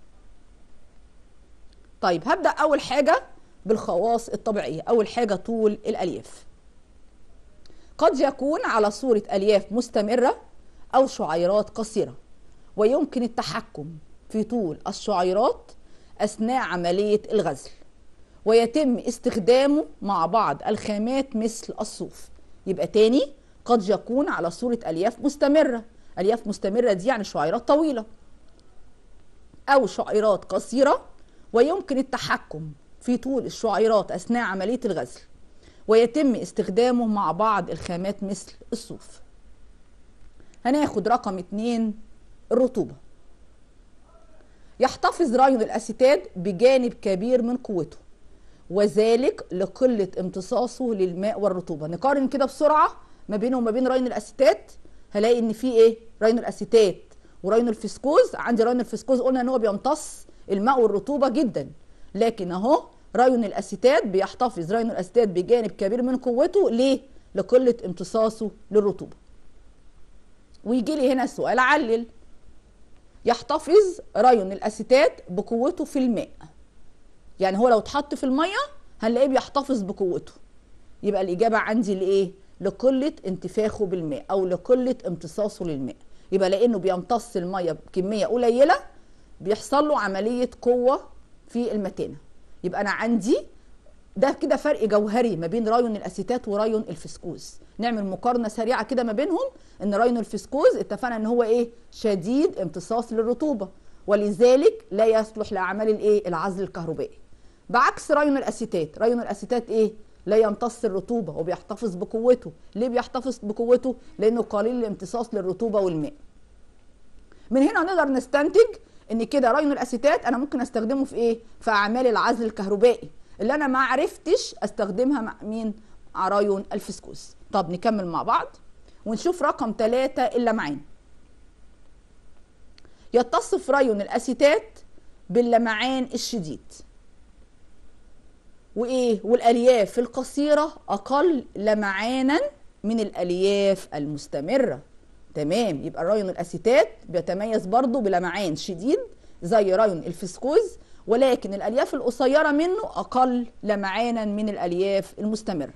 طيب هبدأ اول حاجة بالخواص الطبيعية اول حاجة طول الالياف قد يكون على صورة الياف مستمرة او شعيرات قصيرة ويمكن التحكم في طول الشعيرات اثناء عملية الغزل ويتم استخدامه مع بعض الخامات مثل الصوف يبقى تاني قد يكون على صورة ألياف مستمرة ألياف مستمرة دي يعني شعيرات طويلة أو شعيرات قصيرة ويمكن التحكم في طول الشعيرات أثناء عملية الغزل ويتم استخدامه مع بعض الخامات مثل الصوف هناخد رقم اتنين الرطوبة يحتفظ رايون الأسيتات بجانب كبير من قوته وذلك لقلة امتصاصه للماء والرطوبة نقارن كده بسرعة ما بينه وما بين راين الاسيتات هلاقي ان في ايه راين الاسيتات وراين الفسكوز عندي راين الفسكوز قلنا ان هو بيمتص الماء والرطوبه جدا لكن اهو راين الاسيتات بيحتفظ راين الاسيتات بجانب كبير من قوته ليه لقله امتصاصه للرطوبه ويجي لي هنا سؤال علل يحتفظ رايون الاسيتات بقوته في الماء يعني هو لو اتحط في الميه هنلاقيه بيحتفظ بقوته يبقى الاجابه عندي لايه لقله انتفاخه بالماء او لقله امتصاصه للماء يبقى لانه بيمتص الميه بكميه قليله بيحصل له عمليه قوه في المتانه يبقى انا عندي ده كده فرق جوهري ما بين رايون الاسيتات ورايون الفسكوز نعمل مقارنه سريعه كده ما بينهم ان رايون الفسكوز اتفقنا ان هو ايه شديد امتصاص للرطوبه ولذلك لا يصلح لاعمال الايه العزل الكهربائي بعكس رايون الاسيتات رايون الاسيتات ايه لا يمتص الرطوبة وبيحتفظ بقوته ليه بيحتفظ بقوته لأنه قليل الامتصاص للرطوبة والماء من هنا نقدر نستنتج ان كده رايون الاسيتات انا ممكن استخدمه في ايه في اعمال العزل الكهربائي اللي انا ما عرفتش استخدمها مع مين مع رايون الفسكوس طب نكمل مع بعض ونشوف رقم ثلاثة اللمعان يتصف رايون الاسيتات باللمعان الشديد وايه والالياف القصيره اقل لمعانا من الالياف المستمره تمام يبقى رايون الاسيتات بيتميز برضو بلمعان شديد زي رايون الفسكوز ولكن الالياف القصيره منه اقل لمعانا من الالياف المستمره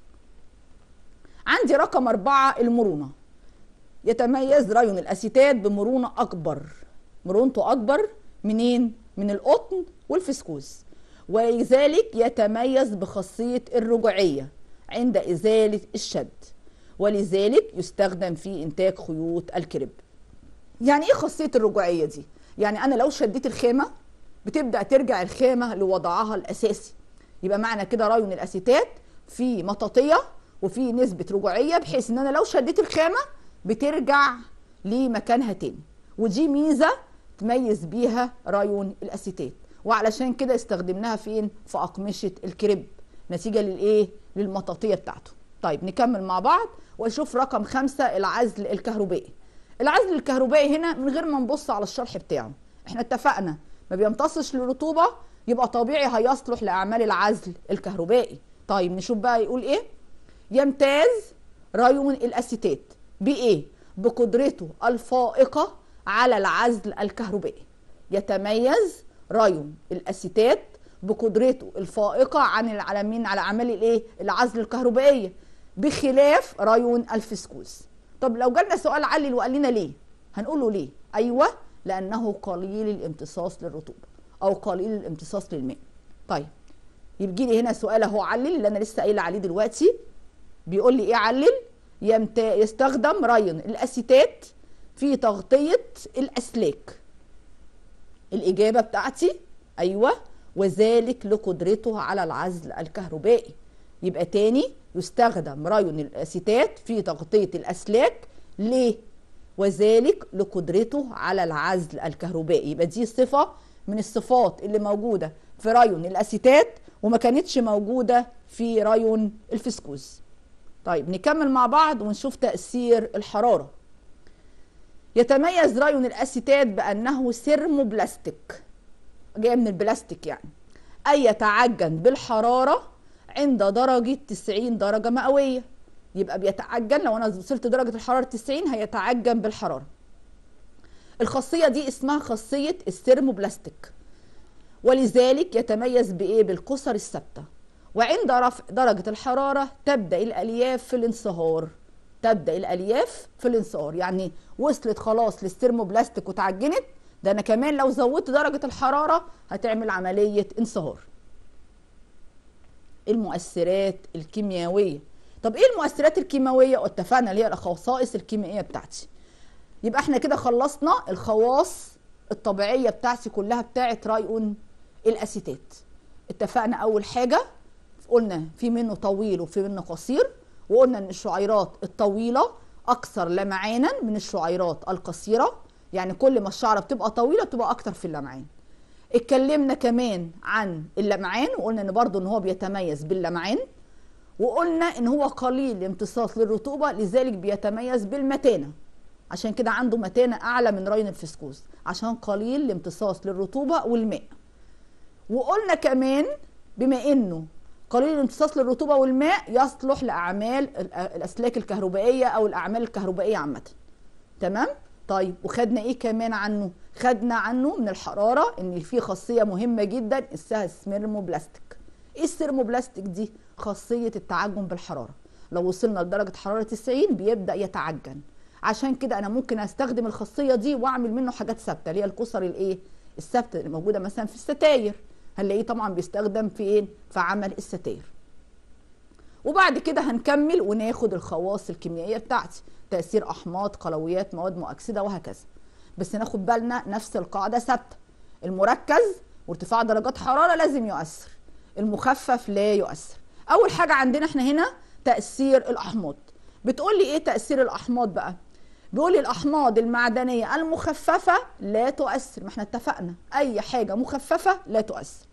عندي رقم أربعة المرونة يتميز رايون الأسيتات بمرونة أكبر مرونته أكبر منين؟ من القطن والفسكوز ولذلك يتميز بخاصية الرجوعية عند إزالة الشد ولذلك يستخدم في إنتاج خيوط الكريب يعني إيه خاصية الرجوعية دي؟ يعني أنا لو شديت الخامة بتبدأ ترجع الخامة لوضعها الأساسي يبقى معنى كده رايون الأسيتات في مطاطية وفي نسبة رجوعية بحيث إن أنا لو شديت الخامة بترجع لمكانها تاني ودي ميزة تميز بيها رايون الأسيتات وعلشان كده استخدمناها فين في اقمشه الكريب نتيجه للايه للمطاطيه بتاعته طيب نكمل مع بعض ونشوف رقم خمسة العزل الكهربائي العزل الكهربائي هنا من غير ما نبص على الشرح بتاعه احنا اتفقنا ما بيمتصش للرطوبة يبقى طبيعي هيصلح لأعمال العزل الكهربائي طيب نشوف بقى يقول ايه يمتاز ريون الأسيتات بإيه بقدرته الفائقة على العزل الكهربائي يتميز ريون الأسيتات بقدرته الفائقة عن العالمين على أعمال الإيه العزل الكهربائية بخلاف ريون الفسكوز طب لو جالنا سؤال علل وقال لنا ليه هنقول له ليه ايوه لانه قليل الامتصاص للرطوبه او قليل الامتصاص للماء طيب يجي لي هنا سؤال اهو علل اللي انا لسه قايله عليه دلوقتي بيقول لي ايه علل يمت... يستخدم ريون الاسيتات في تغطيه الاسلاك الاجابه بتاعتي ايوه وذلك لقدرته على العزل الكهربائي يبقى تاني يستخدم ريون الاسيتات في تغطيه الاسلاك ليه وذلك لقدرته على العزل الكهربائي يبقى دي صفه من الصفات اللي موجوده في ريون الاسيتات وما كانتش موجوده في ريون الفسكوز طيب نكمل مع بعض ونشوف تاثير الحراره يتميز ريون الاسيتات بانه سيرموبلاستيك جاي من البلاستيك يعني اي يتعجن بالحراره عند درجة 90 درجة مئوية يبقى بيتعجن لو أنا وصلت درجة الحرارة 90 هيتعجن بالحرارة الخاصية دي اسمها خاصية السيرموبلاستيك ولذلك يتميز بإيه بالكسر الثابتة وعند رفع درجة الحرارة تبدأ الألياف في الانصهار تبدأ الألياف في الانصهار يعني وصلت خلاص للسيرموبلاستيك وتعجنت ده أنا كمان لو زودت درجة الحرارة هتعمل عملية انصهار المؤثرات الكيميائيه طب ايه المؤثرات الكيميائيه اتفقنا اللي هي الخصائص الكيميائيه بتاعتي يبقى احنا كده خلصنا الخواص الطبيعيه بتاعتي كلها بتاعت رايون الاسيتات اتفقنا اول حاجه قلنا في منه طويل وفي منه قصير وقلنا ان الشعيرات الطويله اكثر لمعانا من الشعيرات القصيره يعني كل ما الشعره بتبقى طويله بتبقى اكتر في اللمعان اتكلمنا كمان عن اللمعان وقلنا ان برضو ان هو بيتميز باللمعان وقلنا ان هو قليل الامتصاص للرطوبه لذلك بيتميز بالمتانه عشان كده عنده متانه اعلى من رين الفسكوز عشان قليل الامتصاص للرطوبه والماء وقلنا كمان بما انه قليل الامتصاص للرطوبه والماء يصلح لاعمال الاسلاك الكهربائيه او الاعمال الكهربائيه عامه تمام طيب وخدنا ايه كمان عنه خدنا عنه من الحراره ان في خاصيه مهمه جدا اسمها السيرموبلاستيك ايه السيرموبلاستيك دي خاصيه التعجن بالحراره لو وصلنا لدرجه حراره 90 بيبدا يتعجن عشان كده انا ممكن استخدم الخاصيه دي واعمل منه حاجات ثابته اللي هي الكسر الايه الثابته اللي موجوده مثلا في الستاير هنلاقيه طبعا بيستخدم في ايه في عمل الستاير وبعد كده هنكمل وناخد الخواص الكيميائيه بتاعتي تاثير احماض قلويات مواد مؤكسده وهكذا بس ناخد بالنا نفس القاعده ثابته المركز وارتفاع درجات حراره لازم يؤثر المخفف لا يؤثر اول حاجه عندنا احنا هنا تاثير الاحماض بتقول لي ايه تاثير الاحماض بقى بيقول لي الاحماض المعدنيه المخففه لا تؤثر ما احنا اتفقنا اي حاجه مخففه لا تؤثر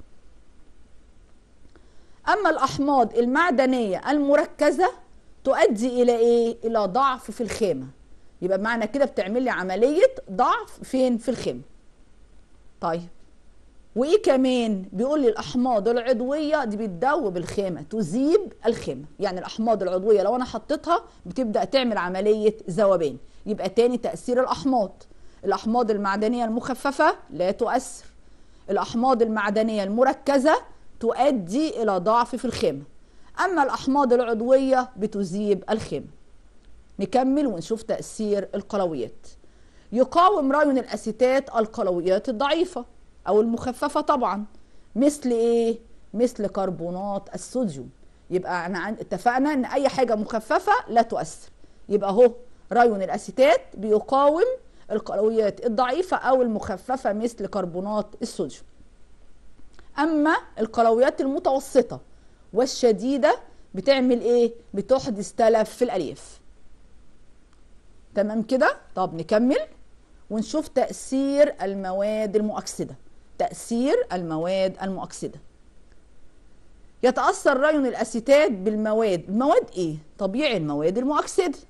اما الاحماض المعدنيه المركزه تؤدي الى ايه الى ضعف في الخامه يبقى معنى كده بتعمل لي عمليه ضعف فين في الخامه طيب وايه كمان بيقول لي الاحماض العضويه دي بتدوب الخامه تذيب الخامه يعني الاحماض العضويه لو انا حطيتها بتبدا تعمل عمليه ذوبان يبقى تاني تاثير الاحماض الاحماض المعدنيه المخففه لا تؤثر الاحماض المعدنيه المركزه تؤدي الى ضعف في الخامه اما الاحماض العضويه بتذيب الخامه نكمل ونشوف تاثير القلويات يقاوم ريون الاسيتات القلويات الضعيفه او المخففه طبعا مثل ايه مثل كربونات الصوديوم يبقى انا اتفقنا ان اي حاجه مخففه لا تؤثر يبقى اهو ريون الاسيتات بيقاوم القلويات الضعيفه او المخففه مثل كربونات الصوديوم اما القلويات المتوسطه والشديده بتعمل ايه بتحدث تلف في الالياف تمام كده طب نكمل ونشوف تاثير المواد المؤكسده تاثير المواد المؤكسده يتأثر ريون الأسيتات بالمواد المواد إيه؟ طبيعي المواد المؤكسدة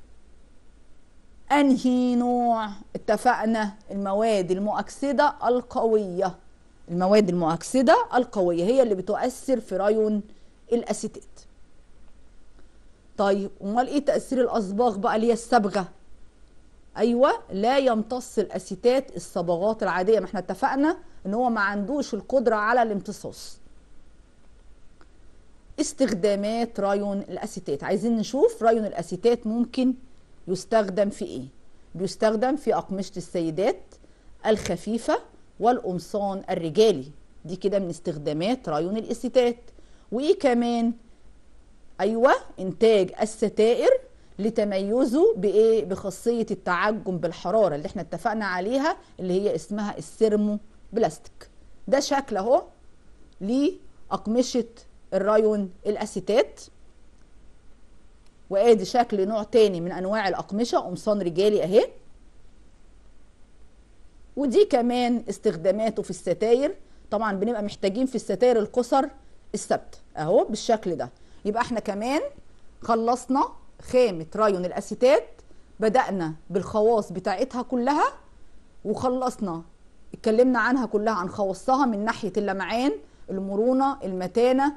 أنهي نوع اتفقنا المواد المؤكسدة القوية المواد المؤكسدة القوية هي اللي بتؤثر في ريون الأسيتات طيب امال ايه تاثير الاصباغ بقى اللي هي الصبغه ايوه لا يمتص الاسيتات الصبغات العاديه ما احنا اتفقنا ان هو ما عندوش القدره على الامتصاص استخدامات ريون الاسيتات عايزين نشوف ريون الاسيتات ممكن يستخدم في ايه بيستخدم في اقمشه السيدات الخفيفه والقمصان الرجالي دي كده من استخدامات ريون الاسيتات وايه كمان ايوه انتاج الستائر لتميزه بايه بخاصيه التعجن بالحراره اللي احنا اتفقنا عليها اللي هي اسمها السيرمو بلاستيك ده شكل اهو لاقمشه الرايون الاسيتات وادي شكل نوع تاني من انواع الاقمشه قمصان رجالي اهي ودي كمان استخداماته في الستاير طبعا بنبقى محتاجين في الستاير القصر الثابته اهو بالشكل ده يبقى احنا كمان خلصنا خامة رايون الأسيتات بدأنا بالخواص بتاعتها كلها وخلصنا اتكلمنا عنها كلها عن خواصها من ناحية اللمعان المرونة المتانة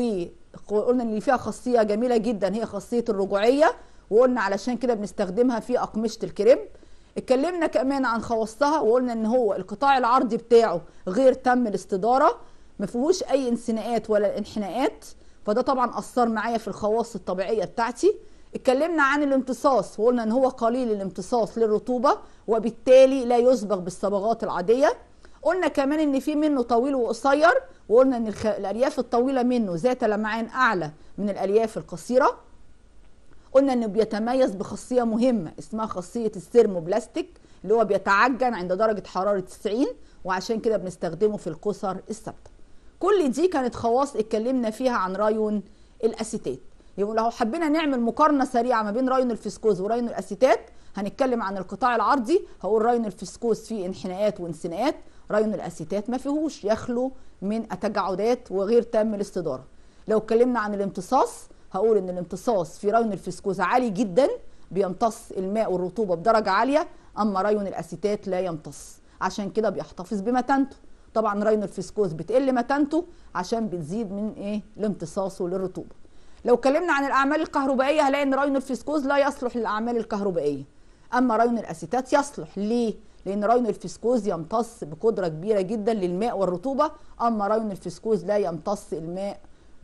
وقلنا ان فيها خاصية جميلة جدا هي خاصية الرجوعية وقلنا علشان كده بنستخدمها في أقمشة الكريب اتكلمنا كمان عن خواصها وقلنا ان هو القطاع العرضي بتاعه غير تم الاستدارة ما فيهوش اي انسناءات ولا انحناءات فده طبعا اثر معايا في الخواص الطبيعيه بتاعتي اتكلمنا عن الامتصاص وقلنا ان هو قليل الامتصاص للرطوبه وبالتالي لا يصبغ بالصبغات العاديه قلنا كمان ان في منه طويل وقصير وقلنا ان الخ... الالياف الطويله منه ذات لمعان اعلى من الالياف القصيره قلنا انه بيتميز بخاصيه مهمه اسمها خاصيه السيرموبلاستيك اللي هو بيتعجن عند درجه حراره 90 وعشان كده بنستخدمه في القصر الثابته كل دي كانت خواص اتكلمنا فيها عن رايون الاسيتات يبقى لو حبينا نعمل مقارنه سريعه ما بين رايون الفسكوز ورايون الاسيتات هنتكلم عن القطاع العرضي هقول رايون الفسكوز فيه انحناءات وانسناءات رايون الاسيتات ما فيهوش يخلو من التجاعدات وغير تام الاستداره لو اتكلمنا عن الامتصاص هقول ان الامتصاص في رايون الفسكوز عالي جدا بيمتص الماء والرطوبه بدرجه عاليه اما رايون الاسيتات لا يمتص عشان كده بيحتفظ بمتانته طبعا رايون الفسكوز بتقل متانته عشان بتزيد من ايه لامتصاصه للرطوبه لو اتكلمنا عن الاعمال الكهربائيه هلاقي ان رايون الفسكوز لا يصلح للاعمال الكهربائيه اما رايون الاسيتات يصلح ليه لان رايون الفسكوز يمتص بقدره كبيره جدا للماء والرطوبه اما رايون الفسكوز لا يمتص الماء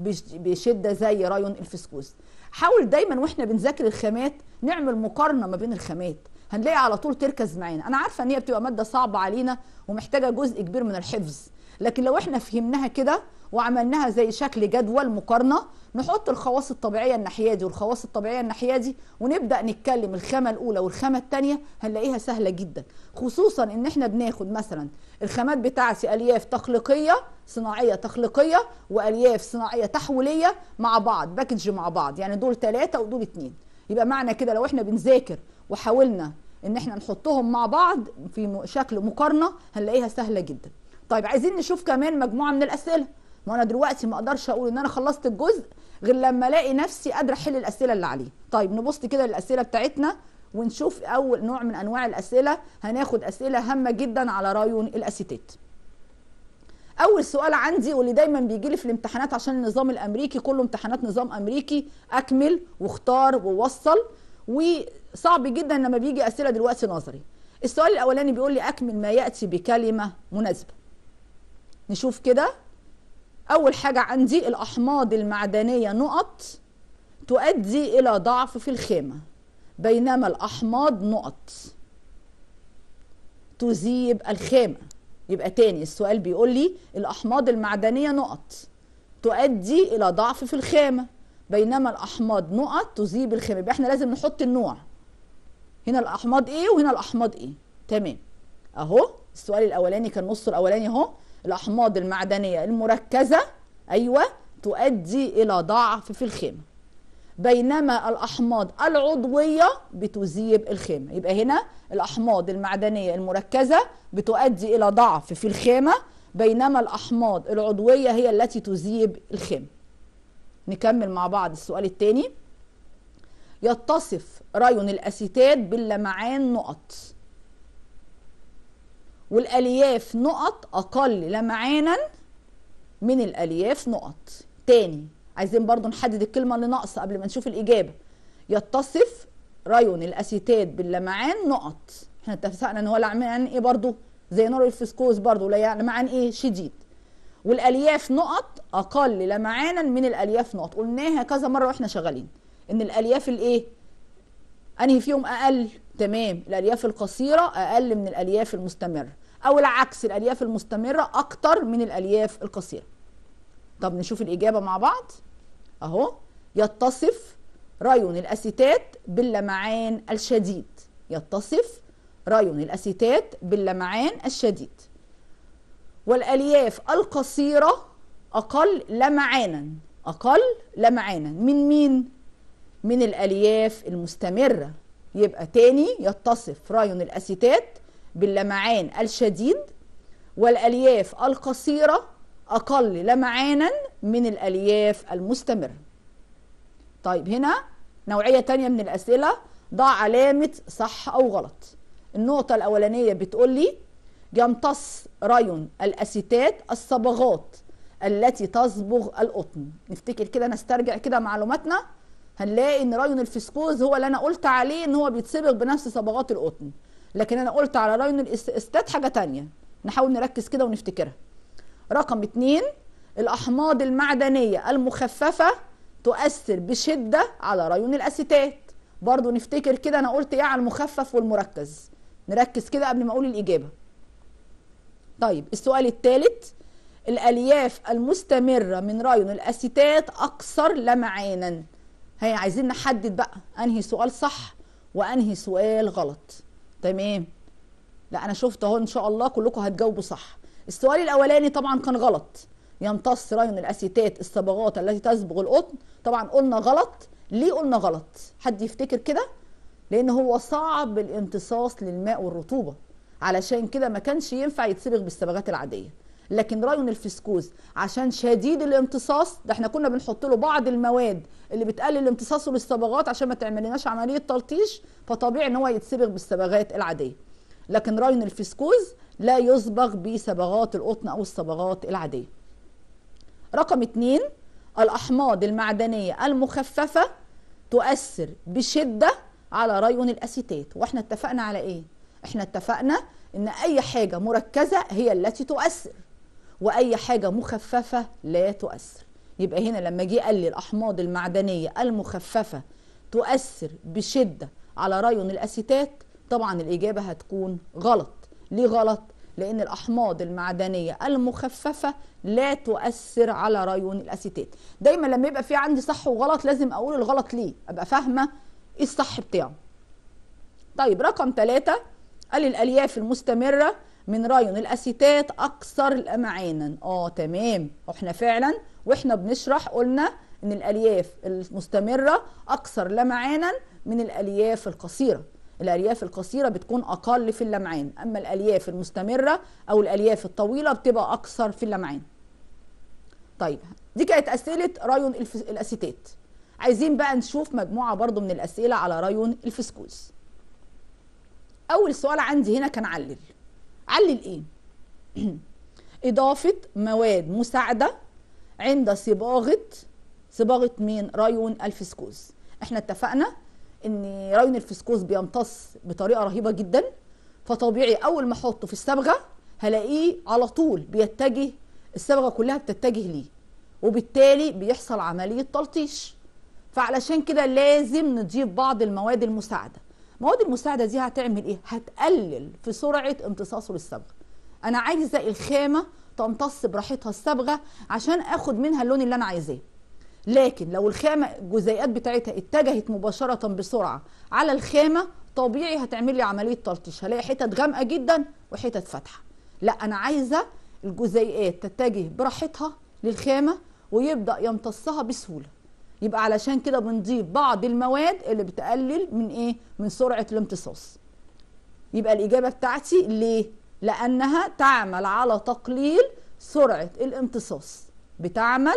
بشده زي رايون الفسكوز حاول دايما واحنا بنذاكر الخامات نعمل مقارنه ما بين الخامات هنلاقي على طول تركز معانا انا عارفه ان هي بتبقى ماده صعبه علينا ومحتاجه جزء كبير من الحفظ لكن لو احنا فهمناها كده وعملناها زي شكل جدول مقارنه نحط الخواص الطبيعيه الناحيه دي والخواص الطبيعيه الناحيه دي ونبدا نتكلم الخامه الاولى والخامه الثانيه هنلاقيها سهله جدا خصوصا ان احنا بناخد مثلا الخامات بتاعتي الياف تخليقيه صناعيه تخليقيه والياف صناعيه تحويليه مع بعض باكج مع بعض يعني دول ثلاثه ودول اثنين يبقى معنى كده لو احنا بنذاكر وحاولنا ان احنا نحطهم مع بعض في شكل مقارنه هنلاقيها سهله جدا طيب عايزين نشوف كمان مجموعه من الاسئله ما انا دلوقتي ما اقدرش اقول ان انا خلصت الجزء غير لما الاقي نفسي قادره احل الاسئله اللي عليه طيب نبص كده للاسئله بتاعتنا ونشوف اول نوع من انواع الاسئله هناخد اسئله هامه جدا على رايون الاسيتات اول سؤال عندي واللي دايما بيجي لي في الامتحانات عشان النظام الامريكي كله امتحانات نظام امريكي اكمل واختار ووصل وصعب جدا لما بيجي اسئله دلوقتي نظري السؤال الاولاني بيقول لي اكمل ما ياتي بكلمه مناسبه نشوف كده اول حاجه عندي الاحماض المعدنيه نقط تؤدي الى ضعف في الخامه بينما الاحماض نقط تذيب الخامه يبقى تاني السؤال بيقول لي الاحماض المعدنيه نقط تؤدي الى ضعف في الخامه بينما الاحماض نقط تذيب الخامه يبقى احنا لازم نحط النوع هنا الاحماض ايه وهنا الاحماض ايه تمام اهو السؤال الاولاني كان نصه الاولاني اهو الاحماض المعدنيه المركزه ايوه تؤدي الى ضعف في الخامه بينما الاحماض العضويه بتذيب الخامه يبقى هنا الاحماض المعدنيه المركزه بتؤدي الى ضعف في الخامه بينما الاحماض العضويه هي التي تذيب الخامه نكمل مع بعض السؤال التاني يتصف ريون الاسيتات باللمعان نقط والالياف نقط اقل لمعانا من الالياف نقط تاني عايزين برضو نحدد الكلمه اللي ناقصه قبل ما نشوف الاجابه يتصف ريون الاسيتات باللمعان نقط احنا اتفقنا ان هو لمعان ايه برضو زي نور الفسكوز برضو لمعان ايه شديد والالياف نقط اقل لمعانا من الالياف نقط قلناها كذا مره واحنا شغالين ان الالياف الايه انهي فيهم اقل تمام الالياف القصيره اقل من الالياف المستمره او العكس الالياف المستمره اكتر من الالياف القصيره طب نشوف الاجابه مع بعض اهو يتصف ريون الاسيتات باللمعان الشديد يتصف ريون الاسيتات باللمعان الشديد والالياف القصيره اقل لمعانا اقل لمعانا من مين من الالياف المستمره يبقى تاني يتصف ريون الاسيتات باللمعان الشديد والالياف القصيره اقل لمعانا من الالياف المستمره طيب هنا نوعيه تانية من الاسئله ضع علامه صح او غلط النقطه الاولانيه بتقول لي يمتص ريون الاسيتات الصبغات التي تصبغ القطن نفتكر كده نسترجع كده معلوماتنا هنلاقي ان ريون الفسكوز هو اللي انا قلت عليه ان هو بيتصبغ بنفس صبغات القطن لكن انا قلت على ريون الاستات حاجه تانية نحاول نركز كده ونفتكرها رقم اتنين الاحماض المعدنيه المخففه تؤثر بشده على ريون الاسيتات برضو نفتكر كده انا قلت ايه على المخفف والمركز نركز كده قبل ما اقول الاجابه طيب السؤال الثالث الالياف المستمره من ريون الاسيتات اكثر لمعانا هي عايزين نحدد بقى انهي سؤال صح وانهي سؤال غلط تمام لا انا شفت اهو ان شاء الله كلكم هتجاوبوا صح السؤال الاولاني طبعا كان غلط يمتص ريون الاسيتات الصبغات التي تصبغ القطن طبعا قلنا غلط ليه قلنا غلط حد يفتكر كده لان هو صعب الامتصاص للماء والرطوبه علشان كده ما كانش ينفع يتصبغ بالصبغات العاديه لكن ريون الفسكوز عشان شديد الامتصاص ده احنا كنا بنحط له بعض المواد اللي بتقلل امتصاصه للصبغات عشان ما تعملناش عمليه تلطيش فطبيعي ان هو يتصبغ بالصبغات العاديه لكن ريون الفسكوز لا يصبغ بصبغات القطن او الصبغات العاديه رقم اتنين الاحماض المعدنيه المخففه تؤثر بشده على ريون الاسيتات واحنا اتفقنا على ايه احنا اتفقنا ان اي حاجه مركزه هي التي تؤثر واي حاجه مخففه لا تؤثر يبقى هنا لما جه قال لي الاحماض المعدنيه المخففه تؤثر بشده على ريون الاسيتات طبعا الاجابه هتكون غلط ليه غلط لان الاحماض المعدنيه المخففه لا تؤثر على ريون الاسيتات دايما لما يبقى في عندي صح وغلط لازم اقول الغلط ليه ابقى فاهمه ايه الصح بتاعه طيب رقم ثلاثة قال الالياف المستمره من ريون الاسيتات اكثر لمعانا اه تمام احنا فعلا واحنا بنشرح قلنا ان الالياف المستمره اكثر لمعانا من الالياف القصيره الالياف القصيره بتكون اقل في اللمعان اما الالياف المستمره او الالياف الطويله بتبقى اكثر في اللمعان طيب دي كانت اسئله ريون الاسيتات عايزين بقى نشوف مجموعه برضو من الاسئله على ريون الفسكوز اول سؤال عندي هنا كان علل علل ايه اضافه مواد مساعده عند صباغه صباغه مين ريون الفسكوز احنا اتفقنا ان ريون الفسكوز بيمتص بطريقه رهيبه جدا فطبيعي اول ما احطه في الصبغه هلاقيه على طول بيتجه الصبغه كلها بتتجه ليه وبالتالي بيحصل عمليه تلطيش فعلشان كده لازم نضيف بعض المواد المساعده المواد المساعده دي هتعمل ايه هتقلل في سرعه امتصاصه للصبغه انا عايزه الخامه تمتص براحتها الصبغه عشان اخد منها اللون اللي انا عايزاه لكن لو الخامه الجزيئات بتاعتها اتجهت مباشره بسرعه على الخامه طبيعي هتعمل لي عمليه تلطيش هلاقي حتت غامقه جدا وحتت فاتحه لا انا عايزه الجزيئات تتجه براحتها للخامه ويبدا يمتصها بسهوله يبقى علشان كده بنضيف بعض المواد اللي بتقلل من ايه من سرعه الامتصاص يبقى الاجابه بتاعتي ليه لانها تعمل على تقليل سرعه الامتصاص بتعمل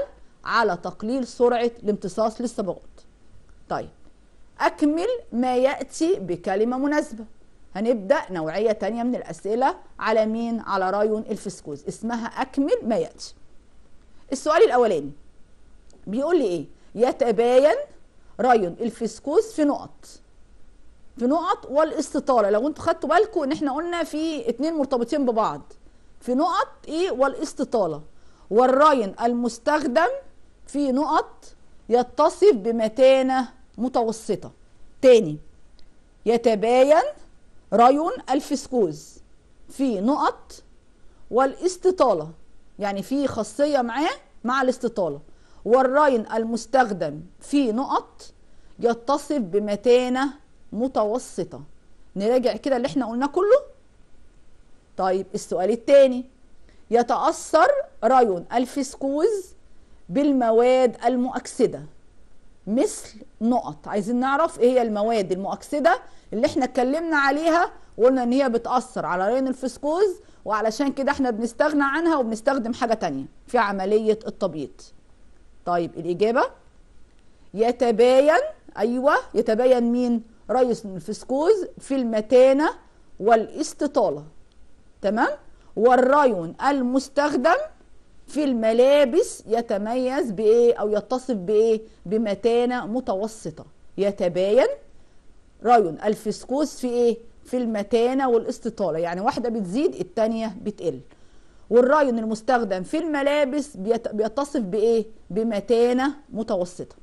على تقليل سرعة الامتصاص للصبغات طيب أكمل ما يأتي بكلمة مناسبة هنبدأ نوعية تانية من الأسئلة على مين؟ على رايون الفسكوز اسمها أكمل ما يأتي السؤال الأولاني بيقول لي إيه؟ يتباين رايون الفسكوز في نقط في نقط والاستطالة لو انتوا خدتوا بالكم ان احنا قلنا في اتنين مرتبطين ببعض في نقط ايه والاستطالة والراين المستخدم في نقط يتصف بمتانة متوسطة تاني يتباين رايون الفسكوز في نقط والاستطالة يعني في خاصية معاه مع الاستطالة والراين المستخدم في نقط يتصف بمتانة متوسطة نراجع كده اللي احنا قلناه كله طيب السؤال الثاني يتأثر رايون الفسكوز بالمواد المؤكسدة مثل نقط عايزين نعرف ايه هي المواد المؤكسدة اللي احنا اتكلمنا عليها وقلنا ان هي بتأثر على رايون الفسكوز وعلشان كده احنا بنستغنى عنها وبنستخدم حاجة تانية في عملية التبييض طيب الإجابة يتباين أيوة يتباين مين رئيس الفسكوز في المتانة والاستطالة تمام والرايون المستخدم في الملابس يتميز بإيه أو يتصف بإيه بمتانة متوسطة يتباين رايون الفسكوز في إيه في المتانة والاستطالة يعني واحدة بتزيد التانية بتقل والرايون المستخدم في الملابس بيتصف بإيه بمتانة متوسطة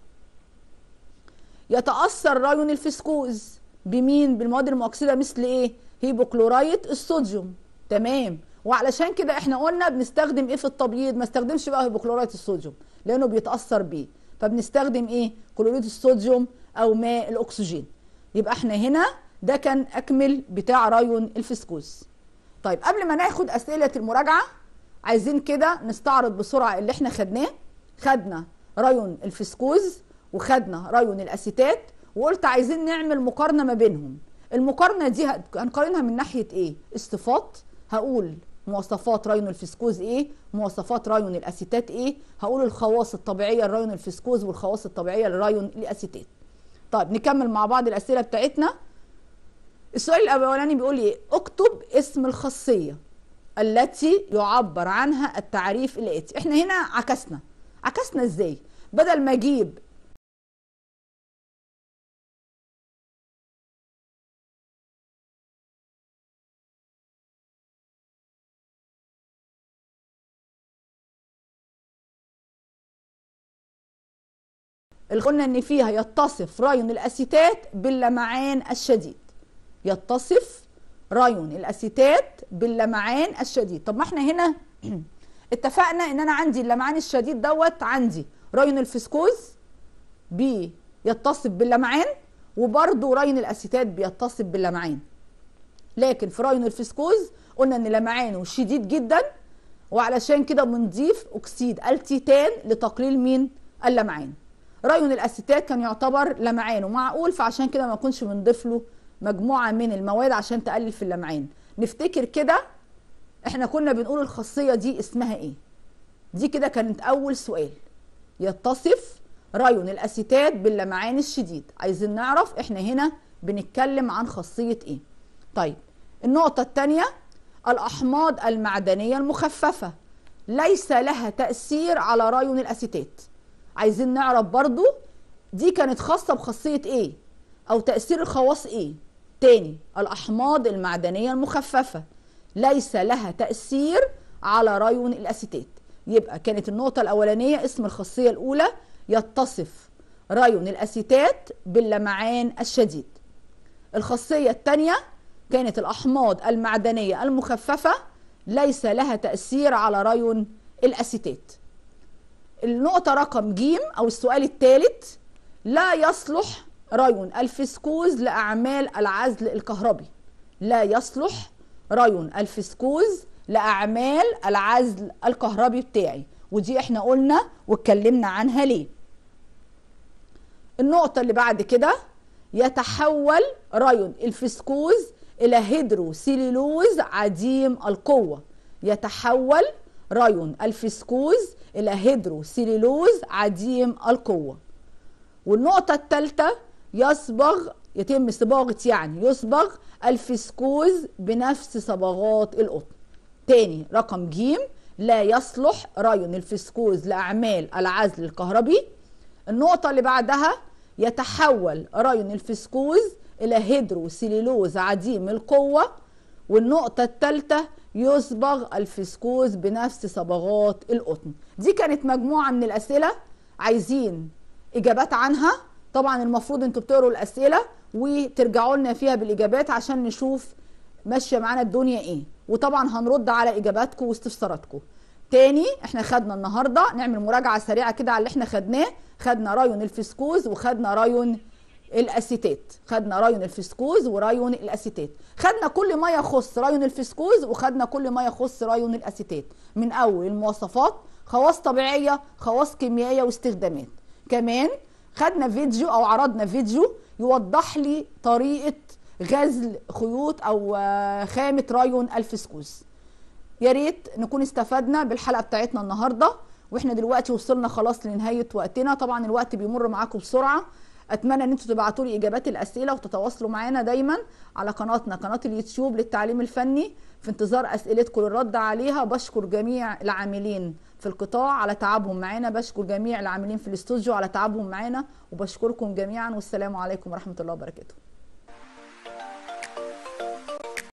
يتأثر رايون الفسكوز بمين بالمواد المؤكسدة مثل ايه هيبوكلورايت الصوديوم تمام وعلشان كده احنا قلنا بنستخدم ايه في التبييض ما استخدمش بقى هيبوكلورايت الصوديوم لانه بيتأثر بيه فبنستخدم ايه كلوريد الصوديوم او ماء الاكسجين يبقى احنا هنا ده كان اكمل بتاع رايون الفسكوز طيب قبل ما ناخد اسئله المراجعه عايزين كده نستعرض بسرعه اللي احنا خدناه خدنا رايون الفسكوز وخدنا رايون الاسيتات وقلت عايزين نعمل مقارنه ما بينهم المقارنه دي هنقارنها من ناحيه ايه الصفات هقول مواصفات رايون الفسكوز ايه مواصفات رايون الاسيتات ايه هقول الخواص الطبيعيه لرايون الفسكوز والخواص الطبيعيه لرايون الاسيتات طيب نكمل مع بعض الاسئله بتاعتنا السؤال الاولاني بيقول لي اكتب اسم الخاصيه التي يعبر عنها التعريف الاتي احنا هنا عكسنا عكسنا ازاي بدل ما اجيب اللي قلنا ان فيها يتصف رايون الاسيتات باللمعان الشديد يتصف رايون الاسيتات باللمعان الشديد طب ما احنا هنا اتفقنا ان انا عندي اللمعان الشديد دوت عندي رايون الفسكوز بيتصف باللمعان وبرده رايون الاسيتات بيتصف باللمعان لكن في رايون الفسكوز قلنا ان لمعانه شديد جدا وعلشان كده بنضيف اكسيد التيتان لتقليل مين اللمعان رايون الاسيتات كان يعتبر لمعانه معقول فعشان كده ما نكونش بنضيف له مجموعه من المواد عشان تقلل في اللمعان نفتكر كده احنا كنا بنقول الخاصيه دي اسمها ايه دي كده كانت اول سؤال يتصف رايون الاسيتات باللمعان الشديد عايزين نعرف احنا هنا بنتكلم عن خاصيه ايه طيب النقطه الثانيه الاحماض المعدنيه المخففه ليس لها تاثير على رايون الاسيتات عايزين نعرف برضو دي كانت خاصة بخاصية ايه او تأثير الخواص ايه تاني الاحماض المعدنية المخففة ليس لها تأثير على رايون الاسيتات يبقى كانت النقطة الاولانية اسم الخاصية الاولى يتصف رايون الاسيتات باللمعان الشديد الخاصية الثانية كانت الاحماض المعدنية المخففة ليس لها تأثير على رايون الاسيتات النقطة رقم ج أو السؤال الثالث لا يصلح رايون الفسكوز لأعمال العزل الكهربي لا يصلح رايون الفسكوز لأعمال العزل الكهربي بتاعي ودي احنا قلنا واتكلمنا عنها ليه النقطة اللي بعد كده يتحول رايون الفسكوز إلى هيدروسيلولوز عديم القوة يتحول ريون الفسكوز الى هيدروسيلولوز عديم القوه والنقطه الثالثه يصبغ يتم صباغه يعني يصبغ الفسكوز بنفس صبغات القطن تاني رقم ج لا يصلح ريون الفسكوز لاعمال العزل الكهربي النقطه اللي بعدها يتحول ريون الفسكوز الى هيدروسيلولوز عديم القوه والنقطه الثالثه يصبغ الفسكوز بنفس صبغات القطن دي كانت مجموعه من الاسئله عايزين اجابات عنها طبعا المفروض انتوا بتقروا الاسئله وترجعوا لنا فيها بالاجابات عشان نشوف ماشيه معانا الدنيا ايه وطبعا هنرد على اجاباتكم واستفساراتكم تاني احنا خدنا النهارده نعمل مراجعه سريعه كده على اللي احنا خدناه خدنا رايون الفسكوز وخدنا رايون الاسيتات خدنا رايون الفسكوز ورايون الاسيتات خدنا كل ما يخص رايون الفسكوز وخدنا كل ما يخص رايون الاسيتات من اول المواصفات خواص طبيعيه خواص كيميائيه واستخدامات كمان خدنا فيديو او عرضنا فيديو يوضح لي طريقه غزل خيوط او خامه رايون الفسكوز يا ريت نكون استفدنا بالحلقه بتاعتنا النهارده واحنا دلوقتي وصلنا خلاص لنهايه وقتنا طبعا الوقت بيمر معاكم بسرعه اتمنى ان انتوا تبعتوا لي اجابات الاسئله وتتواصلوا معانا دايما على قناتنا قناه اليوتيوب للتعليم الفني في انتظار اسئلتكم للرد عليها بشكر جميع العاملين في القطاع على تعبهم معانا بشكر جميع العاملين في الاستوديو على تعبهم معانا وبشكركم جميعا والسلام عليكم ورحمه الله وبركاته